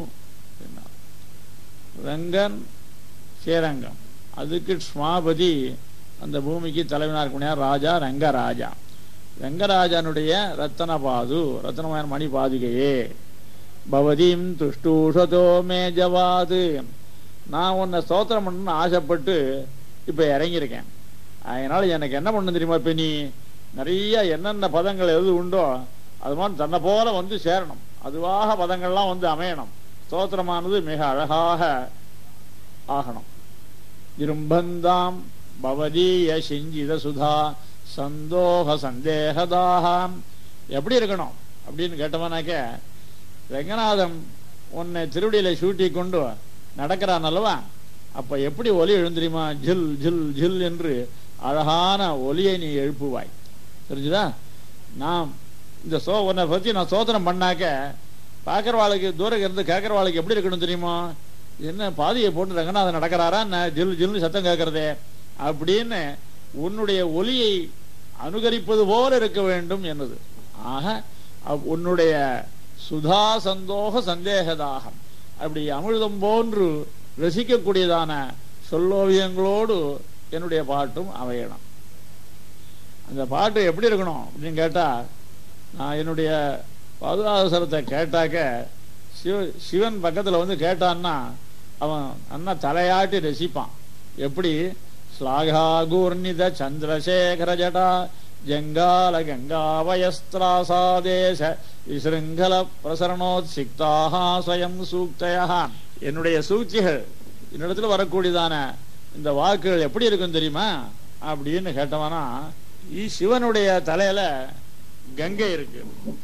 ரங்கன் ஸ்ரீரங்கம் அதுக்கு க்ஷ்மாபதி அந்த பூமிக்கு தலைவனாக இருக்கக்கூடிய ராஜா ரங்கராஜா ரங்கராஜனுடைய ரத்தனபாது ரத்தனமான மணி பாதுகையே பவதீம் துஷ்டூஷதோ மே ஜவாது நான் உன்னை ஸ்தோத்திரம் பண்ணணும்னு ஆசைப்பட்டு இப்ப இறங்கியிருக்கேன் அதனால எனக்கு என்ன பண்ண தெரியுமா இப்ப நீ நிறைய என்னென்ன பதங்கள் எது உண்டோ அது மாதிரி தன்னை போல வந்து சேரணும் அதுவாக பதங்கள்லாம் வந்து அமையணும் ஸ்தோத்திரமானது மிக அழகாக ஆகணும் இரும்பந்தாம் பவதீய சிஞ்சித சுதா சந்தோக சந்தேகதாகம் எப்படி இருக்கணும் அப்படின்னு கேட்டவனாக்க ரங்கநாதன் உன்னை திருவடியில சூட்டி கொண்டு நடக்கிறான் அல்லவா அப்ப எப்படி ஒலி எழுந்திரியுமா ஜில் ஜில் ஜில் என்று அழகான ஒலியை நீ எழுப்புவாய் தெரிஞ்சுதா நாம் இந்த சோ உன்னை பத்தி நான் சோதனம் பண்ணாக்க பாக்குறவாளுக்கு தூரம் இருந்து கேட்கறவாளுக்கு எப்படி இருக்கணும் தெரியுமா என்ன பாதியை போட்டு ரங்கநாதன் நடக்கிறாரா என்ன ஜில் ஜில்னு சத்தம் கேட்கறதே அப்படின்னு உன்னுடைய ஒலியை அனுகரிப்பது போல இருக்க வேண்டும் என்னது ஆக அவ் உன்னுடைய சுதா சந்தோக சந்தேகதாகம் அப்படி அமிர்தம் போன்று ரசிக்கக்கூடியதான சொல்லோவியங்களோடு என்னுடைய பாட்டும் அமையணும் அந்த பாட்டு எப்படி இருக்கணும் அப்படின்னு கேட்டா நான் என்னுடைய பாதுகாசரத்தை கேட்டாக்க சிவ சிவன் பக்கத்துல வந்து கேட்டான்னா அவன் அண்ணா தலையாட்டி ரசிப்பான் எப்படி ஸ்லாகாகூர்ணித சந்திரசேகர ஜடா ஜங்கால கங்காவயஸ்திராசாதேச விசிருங்கல பிரசரணோத்சிக்தாக ஸ்வயம் சூக்தயா என்னுடைய சூழ்ச்சிகள் என்னிடத்துல வரக்கூடியதான இந்த வாக்குகள் எப்படி இருக்கும் தெரியுமா அப்படின்னு கேட்டவனா இ- சிவனுடைய தலையில கங்கை இருக்கு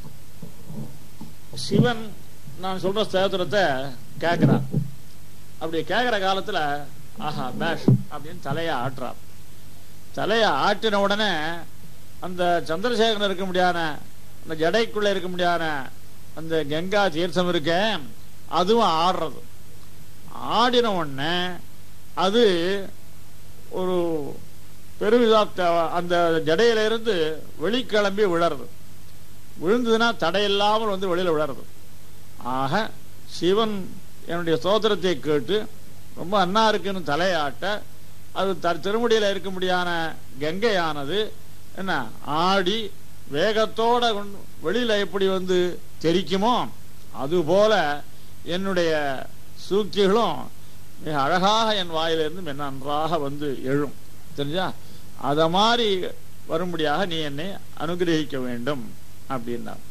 சிவன் நான் சொல்ற ஸ்தோத்திரத்தை கேட்கிறான் அப்படி கேட்கிற காலத்துல ஆஹா பேஷ் அப்படின்னு தலைய ஆட்டுறார் தலைய ஆட்டின உடனே அந்த சந்திரசேகரன் இருக்க முடியாத அந்த ஜடைக்குள்ள இருக்க முடியாத அந்த கங்கா தீர்த்தம் இருக்க அதுவும் ஆடுறது ஆடின உடனே அது ஒரு பெருவிதா த- அந்த ஜடையில இருந்து வெளிக்கிளம்பி விழறது விழுந்ததுன்னா தடையில்லாமல் வந்து வெளியில விழறது ஆக சிவன் என்னுடைய ஸ்தோத்திரத்தை கேட்டு ரொம்ப அண்ணா இருக்குன்னு தலையாட்ட அது த திருமுடியில் இருக்க முடியான கங்கையானது என்ன ஆடி வேகத்தோட கொண்டு- வெளியில எப்படி வந்து தெரிக்குமோ அதுபோல என்னுடைய சூழ்ச்சிகளும் மிக அழகாக என் வாயிலிருந்து மிக நன்றாக வந்து எழும் தெரிஞ்சா அத மாதிரி வரும்படியாக நீ என்னை அனுகிரகிக்க வேண்டும் அப்படின்னார்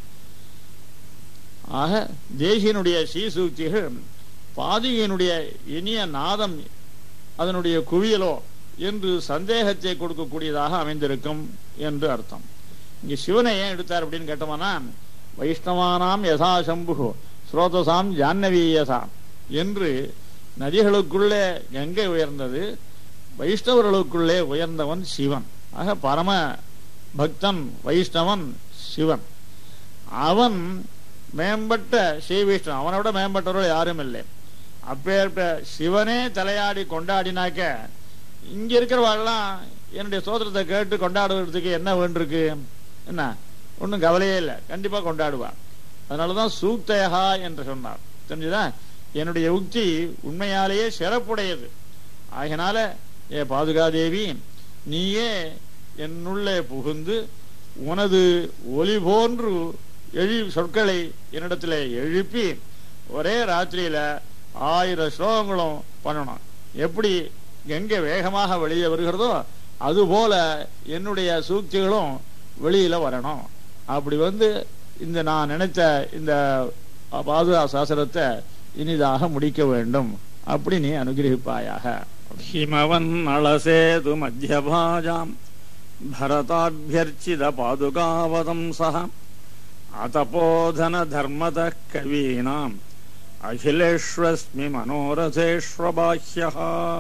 ஆக தேசியனுடைய ஸ்ரீசூக்திகள் பாதிகையினுடைய இனிய நாதம் அதனுடைய குவியலோ என்று சந்தேகத்தை கொடுக்கக்கூடியதாக அமைந்திருக்கும் என்று அர்த்தம் இங்க சிவனை ஏன் எடுத்தார் அப்படின்னு கேட்டோம்னா வைஷ்ணவானாம் யசா சம்பு ஸ்ரோதசாம் ஜான்னவீயசாம் என்று நதிகளுக்குள்ளே கங்கை உயர்ந்தது வைஷ்ணவர்களுக்குள்ளே உயர்ந்தவன் சிவன் ஆக பரம பக்தன் வைஷ்ணவன் சிவன் அவன் மேம்பட்ட ஸ்ரீவிஷ்ணு அவனை விட மேம்பட்டவர்கள் யாரும் இல்லை அப்பேற்ப சிவனே தலையாடி கொண்டாடினாக்க இங்க இருக்கிறவாள்லாம் என்னுடைய சோதரத்தை கேட்டு கொண்டாடுறதுக்கு என்ன வேண்டிருக்கு என்ன ஒன்றும் கவலையே இல்லை கண்டிப்பா கொண்டாடுவா அதனாலதான் சூக்தயகா என்று சொன்னார் தெரிஞ்சுதா என்னுடைய உக்தி உண்மையாலேயே சிறப்புடையது ஆகினால ஏ பாதுகாதேவி நீயே என்னுள்ளே புகுந்து உனது ஒலி போன்று எழு சொற்களை என்னிடத்துல எழுப்பி ஒரே ராத்திரியில ஆயிரம் ஸ்லோகங்களும் பண்ணணும் எப்படி எங்க வேகமாக வெளியே வருகிறதோ அதுபோல என்னுடைய சூக்திகளும் வெளியில வரணும் அப்படி வந்து இந்த நான் நினைத்த இந்த பாதுகா சாசனத்தை இனிதாக முடிக்க வேண்டும் அப்படி நீ அனுகிரகிப்பாயாக ஹிமவன் அலசேது மத்தியபாஜாம் பரதாபியர்ச்சித பாதுகாவதம் சக அதபோதன தர்மத கவீனாம் அகிலேஷ்வஸ்மி மனோரதேஷ்வபாஹ்யா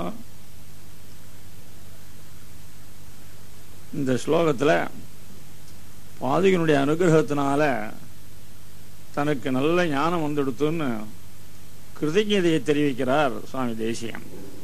இந்த ஸ்லோகத்துல பாதிகனுடைய அனுகிரகத்தினால தனக்கு நல்ல ஞானம் வந்துடுத்துன்னு கிருதஜதையை தெரிவிக்கிறார் சுவாமி தேசியம்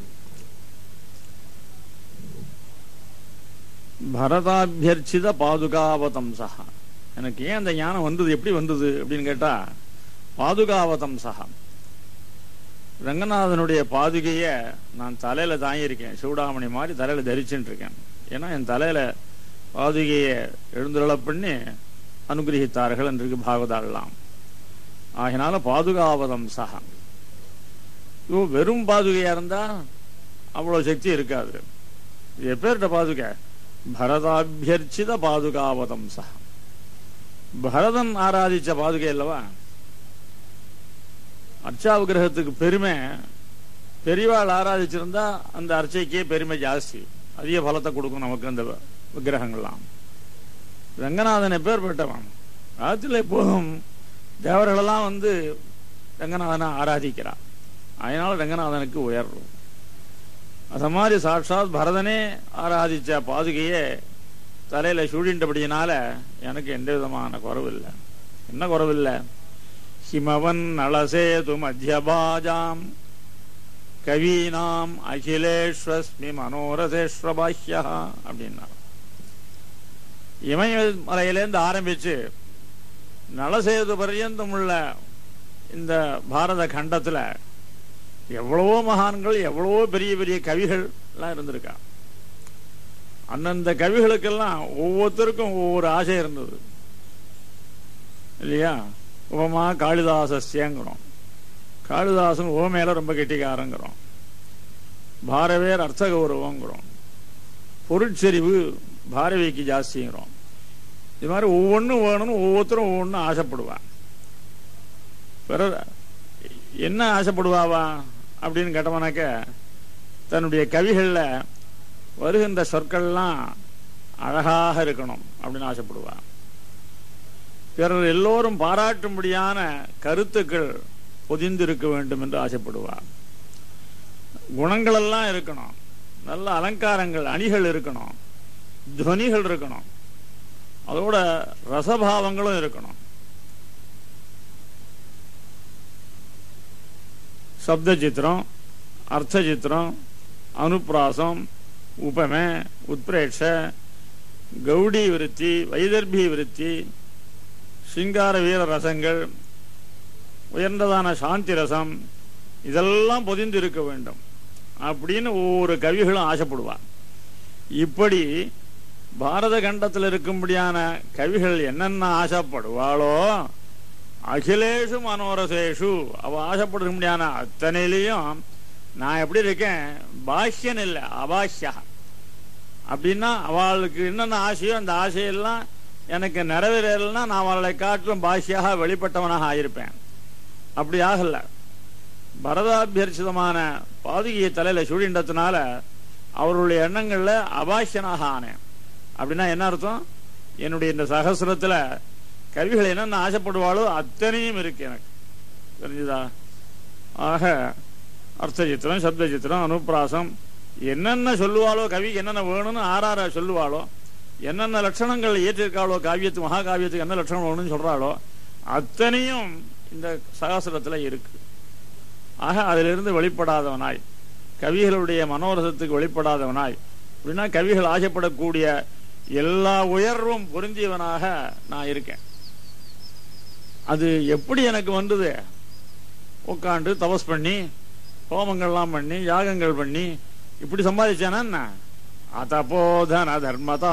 பரதாபியர்ச்சித பாதுகாவதம்சா எனக்கு ஏன் அந்த ஞானம் வந்தது எப்படி வந்தது அப்படின்னு கேட்டா பாதுகாவதம்சா ரங்கநாதனுடைய பாதுகைய நான் தலையில தாங்கியிருக்கேன் சூடாமணி மாதிரி தலையில தரிச்சுட்டு இருக்கேன் ஏன்னா என் தலையில பாதுகைய எழுந்துருள பண்ணி அனுகிரகித்தார்கள் என்று பாகவதாடலாம் ஆகினால பாதுகாவதம் சகா இவ வெறும் பாதுகையா இருந்தா அவ்வளவு சக்தி இருக்காது இது எப்பேர்ட்ட பாதுகை பரதாபியர்ச்சித பாதுகாவதம் சகா பரதன் ஆராதிச்ச பாதுகை அல்லவா அர்ச்சாவிக்கிரகத்துக்கு பெருமை பெரியவாள் ஆராதிச்சிருந்தா அந்த அர்ச்சைக்கே பெருமை ஜாஸ்தி அதிக பலத்தை கொடுக்கும் நமக்கு அந்த விக்கிரகங்கள்லாம் ரங்கநாதன் எப்பேற்பட்டவன் ராத்திரில எப்போதும் தேவர்களெல்லாம் வந்து ரங்கநாதனை ஆராதிக்கிறான் அதனால ரங்கநாதனுக்கு உயர்வு அத மாதிரி சாட்சாத் பரதனே ஆராதிச்ச பாதுகையே தலையில சூழின்றபடியினால எனக்கு எந்த விதமான குறவில்லை என்ன குறவில்லை ஹிமவன் நளசேது மத்தியபாஜாம் கவீனாம் அகிலேஸ்வஸ்மி மனோரதேஸ்வபாஹ்யா அப்படின்னா இமயமலையிலேருந்து ஆரம்பிச்சு நலசேது பர்யந்தம் உள்ள இந்த பாரத கண்டத்துல எவ்வளவோ மகான்கள் எவ்வளவோ பெரிய பெரிய கவிகள் எல்லாம் இருந்திருக்கா அந்தந்த கவிகளுக்கெல்லாம் ஒவ்வொருத்தருக்கும் ஒவ்வொரு ஆசை இருந்தது இல்லையா உபமா காளிதாசஸ்யங்கிறோம் காளிதாசன் ஓ மேல ரொம்ப கெட்டிக்காரங்கிறோம் பாரவேர் அர்த்த கௌரவங்கிறோம் பொருட்செறிவு பாரவிக்கு ஜாஸ்திங்கிறோம் இது மாதிரி ஒவ்வொன்றும் வேணும்னு ஒவ்வொருத்தரும் ஒவ்வொன்றும் ஆசைப்படுவா பிறகு என்ன ஆசைப்படுவாவா அப்படின்னு கேட்டோம்னாக்க தன்னுடைய கவிகள்ல வருகின்ற சொற்கள்லாம் அழகாக இருக்கணும் அப்படின்னு ஆசைப்படுவா பிறர் எல்லோரும் பாராட்டும்படியான கருத்துக்கள் பொதிந்திருக்க வேண்டும் என்று ஆசைப்படுவா குணங்கள் எல்லாம் இருக்கணும் நல்ல அலங்காரங்கள் அணிகள் இருக்கணும் துவனிகள் இருக்கணும் அதோட ரசபாவங்களும் இருக்கணும் சப்த சித்திரம் அர்த்த சித்திரம் அனுப்பிராசம் உபமை உத்பிரேட்ச கௌடி விருத்தி வைதர்பி விருத்தி சிங்கார வீர ரசங்கள் உயர்ந்ததான சாந்தி ரசம் இதெல்லாம் பொதிந்து இருக்க வேண்டும் அப்படின்னு ஒவ்வொரு கவிகளும் ஆசைப்படுவார் இப்படி பாரத கண்டத்தில் இருக்கும்படியான கவிகள் என்னென்ன ஆசைப்படுவாளோ அகிலேஷு மனோரசேஷு அவ ஆசைப்படும்படியான அத்தனையிலையும் நான் எப்படி இருக்கேன் பாஷ்யன் இல்லை அபாஷ்யா அப்படின்னா அவளுக்கு என்னென்ன ஆசையோ அந்த ஆசையெல்லாம் எனக்கு நிறைவேறலைன்னா நான் அவளை காட்டிலும் பாஷ்யாக வெளிப்பட்டவனாக ஆயிருப்பேன் அப்படி ஆகல பரதாபியர்ச்சிதமான பாதுகையை தலையில சுழிண்டத்தினால அவருடைய எண்ணங்கள்ல அபாஷ்யனாக ஆனேன் அப்படின்னா என்ன அர்த்தம் என்னுடைய இந்த சகசிரத்துல கவிகள் என்னென்ன ஆசைப்படுவாளோ அத்தனையும் இருக்கு எனக்கு தெரிஞ்சுதா ஆக அர்த்த சித்திரம் சப்த சித்திரம் அனுப்பிராசம் என்னென்ன சொல்லுவாளோ கவிக்கு என்னென்ன வேணும்னு ஆறார சொல்லுவாளோ என்னென்ன லட்சணங்கள் ஏற்றிருக்காளோ காவியத்து மகாகாவியத்துக்கு என்ன லட்சணம் வேணும்னு சொல்றாளோ அத்தனையும் இந்த சகாசுரத்துல இருக்கு ஆக அதிலிருந்து வெளிப்படாதவனாய் கவிகளுடைய மனோரசத்துக்கு வெளிப்படாதவனாய் அப்படின்னா கவிகள் ஆசைப்படக்கூடிய எல்லா உயர்வும் பொருந்தியவனாக நான் இருக்கேன் அது எப்படி எனக்கு வந்தது உட்காந்து தபஸ் பண்ணி ஹோமங்கள்லாம் பண்ணி யாகங்கள் பண்ணி இப்படி சம்பாதிச்சானா என்ன தபோதன தர்மதா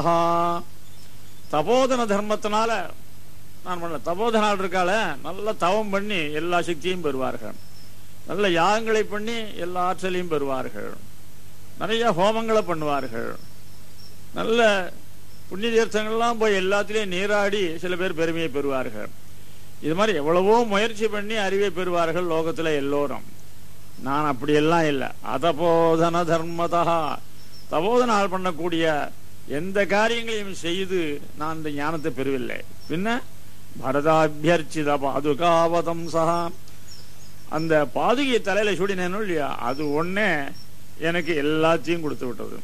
தபோதன தர்மத்தினால நான் பண்ணல தபோதனால் இருக்கால நல்ல தவம் பண்ணி எல்லா சக்தியும் பெறுவார்கள் நல்ல யாகங்களை பண்ணி எல்லா ஆற்றலையும் பெறுவார்கள் நிறைய ஹோமங்களை பண்ணுவார்கள் நல்ல புண்ணிய தீர்த்தங்கள்லாம் போய் எல்லாத்திலையும் நீராடி சில பேர் பெருமையை பெறுவார்கள் இது மாதிரி எவ்வளவோ முயற்சி பண்ணி அறிவை பெறுவார்கள் லோகத்துல எல்லோரும் நான் அப்படியெல்லாம் இல்லை அதபோதன தர்மதா தபோதனால் பண்ணக்கூடிய எந்த காரியங்களையும் செய்து நான் இந்த ஞானத்தை பெறவில்லை பின்ன பரதாபியர்ச்சித பாதுகாவதம் சகா அந்த பாதுகையை தலையில சூடினேன்னு இல்லையா அது ஒன்னே எனக்கு எல்லாத்தையும் கொடுத்து விட்டது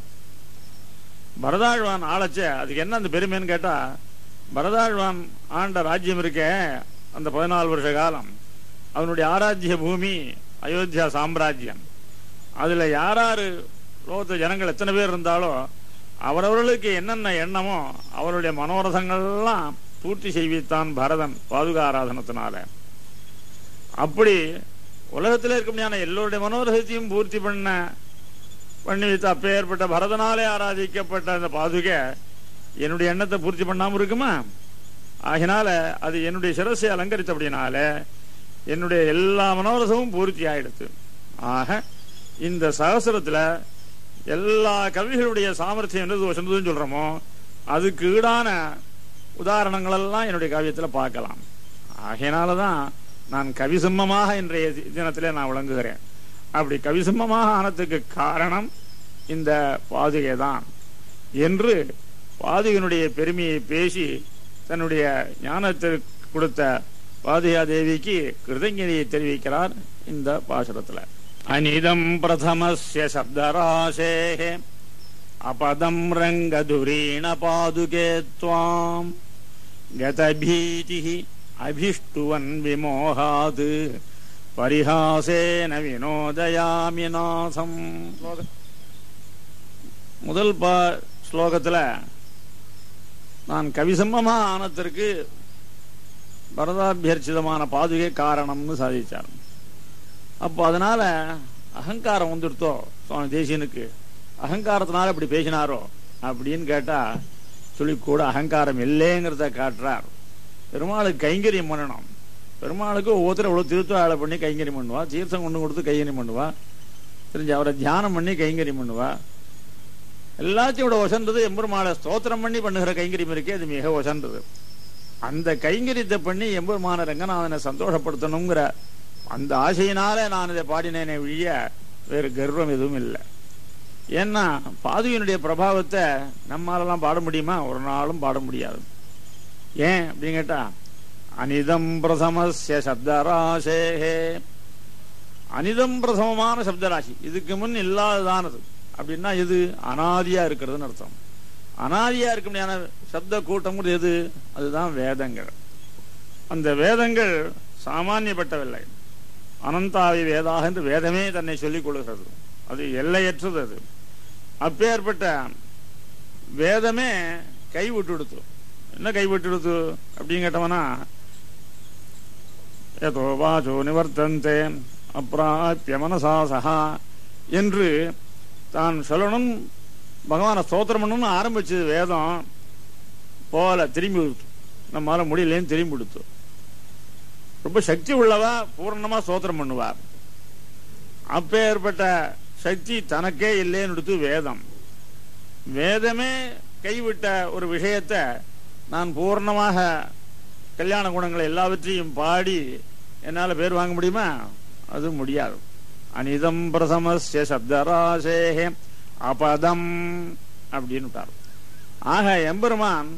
பரதாழ்வான் ஆளச்ச அதுக்கு என்ன அந்த பெருமைன்னு கேட்டா பரதாழ்வான் ஆண்ட ராஜ்யம் இருக்க அந்த பதினாலு வருஷ காலம் அவனுடைய ஆராத்திய பூமி அயோத்தியா சாம்ராஜ்யம் அதுல யாராரு லோகத்து ஜனங்கள் எத்தனை பேர் இருந்தாலோ அவரவர்களுக்கு என்னென்ன எண்ணமோ அவருடைய மனோரதங்கள்லாம் பூர்த்தி செய்வித்தான் பரதன் பாதுகா ஆராதனத்தினால அப்படி உலகத்தில் இருக்க முடியாத எல்லோருடைய மனோரகத்தையும் பூர்த்தி பண்ண பண்ணி வைத்து அப்பேற்பட்ட பரதனாலே ஆராதிக்கப்பட்ட அந்த பாதுகை என்னுடைய எண்ணத்தை பூர்த்தி பண்ணாம இருக்குமா ஆகினால அது என்னுடைய சிரசை அலங்கரித்தபடினால என்னுடைய எல்லா மனோரசமும் பூர்த்தி ஆயிடுத்து ஆக இந்த சகசிரத்துல எல்லா கவிகளுடைய சாமர்த்தியம் என்னது சொன்னதுன்னு சொல்றோமோ அதுக்கு ஈடான உதாரணங்கள் எல்லாம் என்னுடைய காவியத்துல பார்க்கலாம் ஆகையினாலதான் நான் கவிசிம்மமாக இன்றைய தினத்திலே நான் விளங்குகிறேன் அப்படி கவிசிம்மமாக ஆனதுக்கு காரணம் இந்த பாதுகை தான் என்று பாதுகையினுடைய பெருமையை பேசி தன்னுடைய ஞானத்தை கொடுத்த பாதுகா தேவிக்கு கிருதஞனையை தெரிவிக்கிறார் இந்த பாசுரத்துல அனிதம் பிரதமஸ்ய சப்தராசே அபதம் ரங்கதுரீண பாதுகே துவாம் கதபீதி அபிஷ்டுவன் விமோகாது பரிஹாசேன வினோதயாமி நாசம் முதல் பா ஸ்லோகத்துல நான் கவிசம்மமா ஆனத்திற்கு பரதாபியர்ச்சிதமான பாதுகை காரணம்னு சாதிச்சார் அப்போ அதனால அகங்காரம் வந்துடுத்தோ சுவாமி தேசியனுக்கு அகங்காரத்தினால இப்படி பேசினாரோ அப்படின்னு கேட்டா சொல்லி கூட அகங்காரம் இல்லைங்கிறத காட்டுறார் பெருமாளுக்கு கைங்கரியம் பண்ணணும் பெருமாளுக்கு ஒவ்வொருத்தரும் எவ்வளவு திருத்துவாழை பண்ணி கைங்கரியம் பண்ணுவா தீர்த்தம் கொண்டு கொடுத்து கைங்கரியம் பண்ணுவா தெரிஞ்சு அவரை தியானம் பண்ணி கைங்கரியம் பண்ணுவா எல்லாத்தையும் விட ஒசன்றது எம்பெருமாளை ஸ்தோத்திரம் பண்ணி பண்ணுகிற கைங்கரியம் இருக்கே அது மிக ஒசன்றது அந்த கைங்கரியத்தை பண்ணி எம்பெருமான ரங்கநாதனை சந்தோஷப்படுத்தணுங்கிற அந்த ஆசையினால நான் இதை பாடினேனே ஒழிய வேறு கர்வம் எதுவும் இல்லை ஏன்னா பாதுகையினுடைய பிரபாவத்தை நம்மாலெல்லாம் பாட முடியுமா ஒரு நாளும் பாட முடியாது ஏன் அப்படின்னு கேட்டா அனிதம் பிரதமஸ்ய சப்தராசேஹே அனிதம் பிரதமமான சப்தராசி இதுக்கு முன் இல்லாததானது அப்படின்னா இது அனாதியா இருக்கிறதுன்னு அர்த்தம் அனாதியா இருக்க முடியாத சப்த கூட்டம்ங்கிறது எது அதுதான் வேதங்கள் அந்த வேதங்கள் சாமானியப்பட்டவில்லை அனந்தாவி வேதாக என்று வேதமே தன்னை சொல்லிக் கொள்கிறது அது எல்லையற்றது அது அப்பேற்பட்ட வேதமே கை விட்டு கொடுத்து என்ன கை விட்டு கொடுத்து அப்படின்னு கேட்டவனா எதோ வாச்சோ நிவர்த்தந்தே அப்பிராப்பிய மனசா சகா என்று தான் சொல்லணும் பகவானை ஸ்தோத்திரம் பண்ணணும்னு ஆரம்பிச்சது வேதம் போல திரும்பி விடுத்து நம்மால முடியலேன்னு திரும்பி விடுத்து ரொம்ப சக்தி உள்ளவா பூர்ணமா ஸ்தோத்திரம் பண்ணுவார் அப்பேற்பட்ட சக்தி தனக்கே இல்லைன்னு எடுத்து வேதம் வேதமே கைவிட்ட ஒரு விஷயத்தை நான் பூர்ணமாக கல்யாண குணங்களை எல்லாவற்றையும் பாடி என்னால பேர் வாங்க முடியுமா அது முடியாது அனிதம் பிரசமஸ்ய சப்தராசேகே அபதம் அப்படின்னு விட்டார் ஆக எம்பெருமான்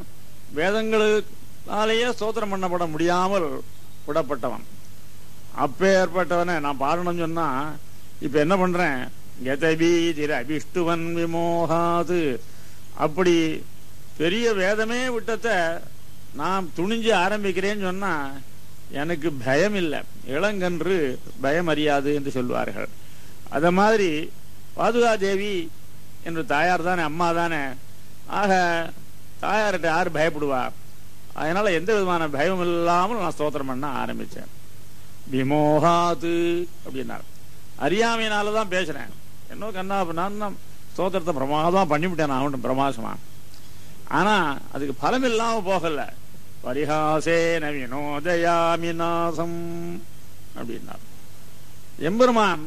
வேதங்களாலேயே ஸ்தோத்திரம் பண்ணப்பட முடியாமல் விடப்பட்டவன் அப்பேற்பட்டவனை நான் பாடணும்னு சொன்னா இப்ப என்ன பண்றேன் கதபீதிர அபிஷ்டுவன் விமோகாது அப்படி பெரிய வேதமே விட்டத்தை நான் துணிஞ்சு ஆரம்பிக்கிறேன்னு சொன்னா எனக்கு பயம் இல்லை இளங்கன்று பயம் அறியாது என்று சொல்வார்கள் அத மாதிரி பாதுகா தேவி என்று தாயார் தானே அம்மா தானே ஆக தாயார்கிட்ட யார் பயப்படுவா அதனால எந்த விதமான பயம் இல்லாமல் நான் ஸ்தோத்திரம் பண்ண ஆரம்பிச்சேன் விமோகாது அப்படின்னார் அறியாமையினால தான் பேசுறேன் என்ன கண்ணா நான் தான் ஸ்தோத்திரத்தை பிரமாதமா பண்ணிவிட்டேன் நான் அவன் பிரமாசமா ஆனா அதுக்கு பலம் இல்லாம போகல பரிகாசேன வினோதயாமி நாசம் அப்படின்னார் எம்பெருமான்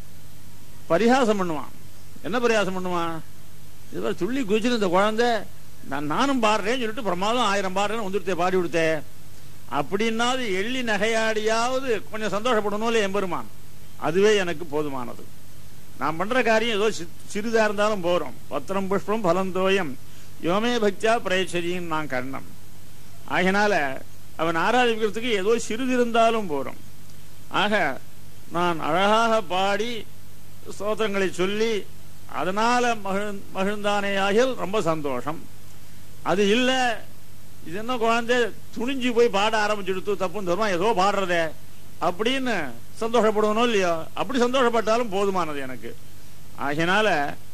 பரிகாசம் பண்ணுவான் என்ன பரிகாசம் பண்ணுவான் இது துள்ளி குதிச்சு இந்த குழந்தை நான் நானும் பாடுறேன்னு சொல்லிட்டு பிரமாதம் ஆயிரம் பாடுறேன்னு வந்துடுத்தே பாடி விடுத்தே அப்படின்னாவது எள்ளி நகையாடியாவது கொஞ்சம் சந்தோஷப்படணும் இல்லை எம்பெருமான் அதுவே எனக்கு போதுமானது நான் பண்ற காரியம் ஏதோ சி- சிறிதா இருந்தாலும் போறோம் பத்திரம் புஷ்பம் பலந்தோயம் யோமே பக்தியா பிரயச்சரியும் நான் கண்ணம் ஆகினால அவன் ஆராதிக்கிறதுக்கு ஏதோ சிறிது இருந்தாலும் போறோம் ஆக நான் அழகாக பாடி ஸ்தோத்திரங்களை சொல்லி அதனால மகிழ் மகிழ்ந்தானே ஆகியல் ரொம்ப சந்தோஷம் அது இல்ல இது என்ன குழந்தை துணிஞ்சு போய் பாட ஆரம்பிச்சுடுத்து தப்புன்னு தருமா ஏதோ பாடுறதே அப்படின்னு சந்தோஷப்படுவனோ இல்லையோ அப்படி சந்தோஷப்பட்டாலும் போதுமானது எனக்கு ஆகினால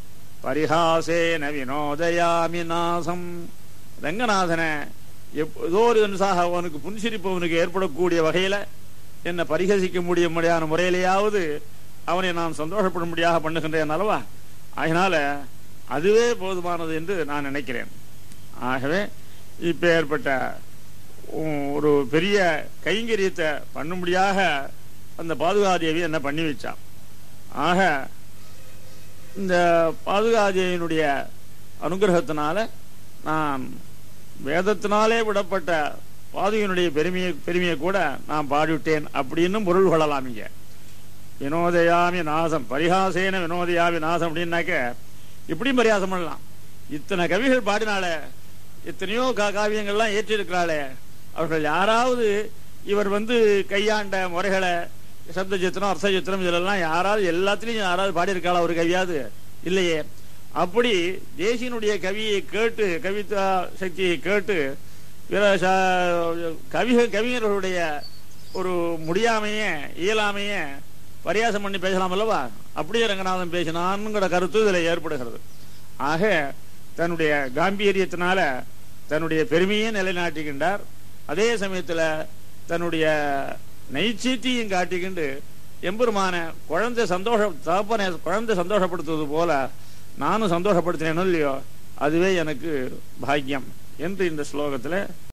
பரிஹாசேன வினோதயாமி நாசம் ரங்கநாதனை எப்- ஏதோ ஒரு நிமிஷமாக அவனுக்கு புன்சிரிப்பு அவனுக்கு ஏற்படக்கூடிய வகையில என்னை பரிகசிக்க முடியும்படியான முறையிலேயாவது அவனை நான் சந்தோஷப்படும்படியாக பண்ணுகின்றேன் அல்லவா அதனால அதுவே போதுமானது என்று நான் நினைக்கிறேன் ஆகவே இப்ப ஏற்பட்ட உம், ஒரு பெரிய கைங்கரியத்தை பண்ணும்படியாக அந்த பாதுகாதேவி என்ன பண்ணி வச்சான் ஆக இந்த பாதுகாதேவியினுடைய அனுகிரகத்தினால நான் வேதத்தினாலே விடப்பட்ட பாதுகையினுடைய பெருமையை பெருமையை கூட நான் பாடிவிட்டேன் அப்படின்னு பொருள் கொள்ளலாம் இங்க வினோதயாமி நாசம் பரிகாசேன வினோதயாமி நாசம் அப்படின்னாக்க இப்படியும் பரிகாசம் பண்ணலாம் இத்தனை கவிகள் பாடினாலே எத்தனையோ கா- காவியங்கள்லாம் ஏற்றிருக்கிறாளே அவர்கள் யாராவது இவர் வந்து கையாண்ட முறைகளை சப்த சித்திரம் அர்த்த சித்திரம் இதெல்லாம் யாராவது எல்லாத்துலயும் யாராவது பாடியிருக்காளா ஒரு கவியாவது இல்லையே அப்படி தேசியனுடைய கவியை கேட்டு கவிதா சக்தியை கேட்டு பிற ச- கவிக கவிஞர்களுடைய ஒரு முடியாமைய இயலாமைய பரியாசம் பண்ணி பேசலாம் அல்லவா அப்படியே ரங்கநாதன் பேசினான்ங்கிற கருத்து இதுல ஏற்படுகிறது ஆக தன்னுடைய காம்பீரியத்தினால தன்னுடைய பெருமையை நிலைநாட்டுகின்றார் அதே சமயத்துல தன்னுடைய நைச்சியத்தையும் காட்டிக்கிண்டு எம்பெருமான குழந்தை சந்தோஷ தகப்பனை குழந்தை சந்தோஷப்படுத்துவது போல நானும் சந்தோஷப்படுத்தினேனோ இல்லையோ அதுவே எனக்கு பாக்கியம் என்று இந்த ஸ்லோகத்துல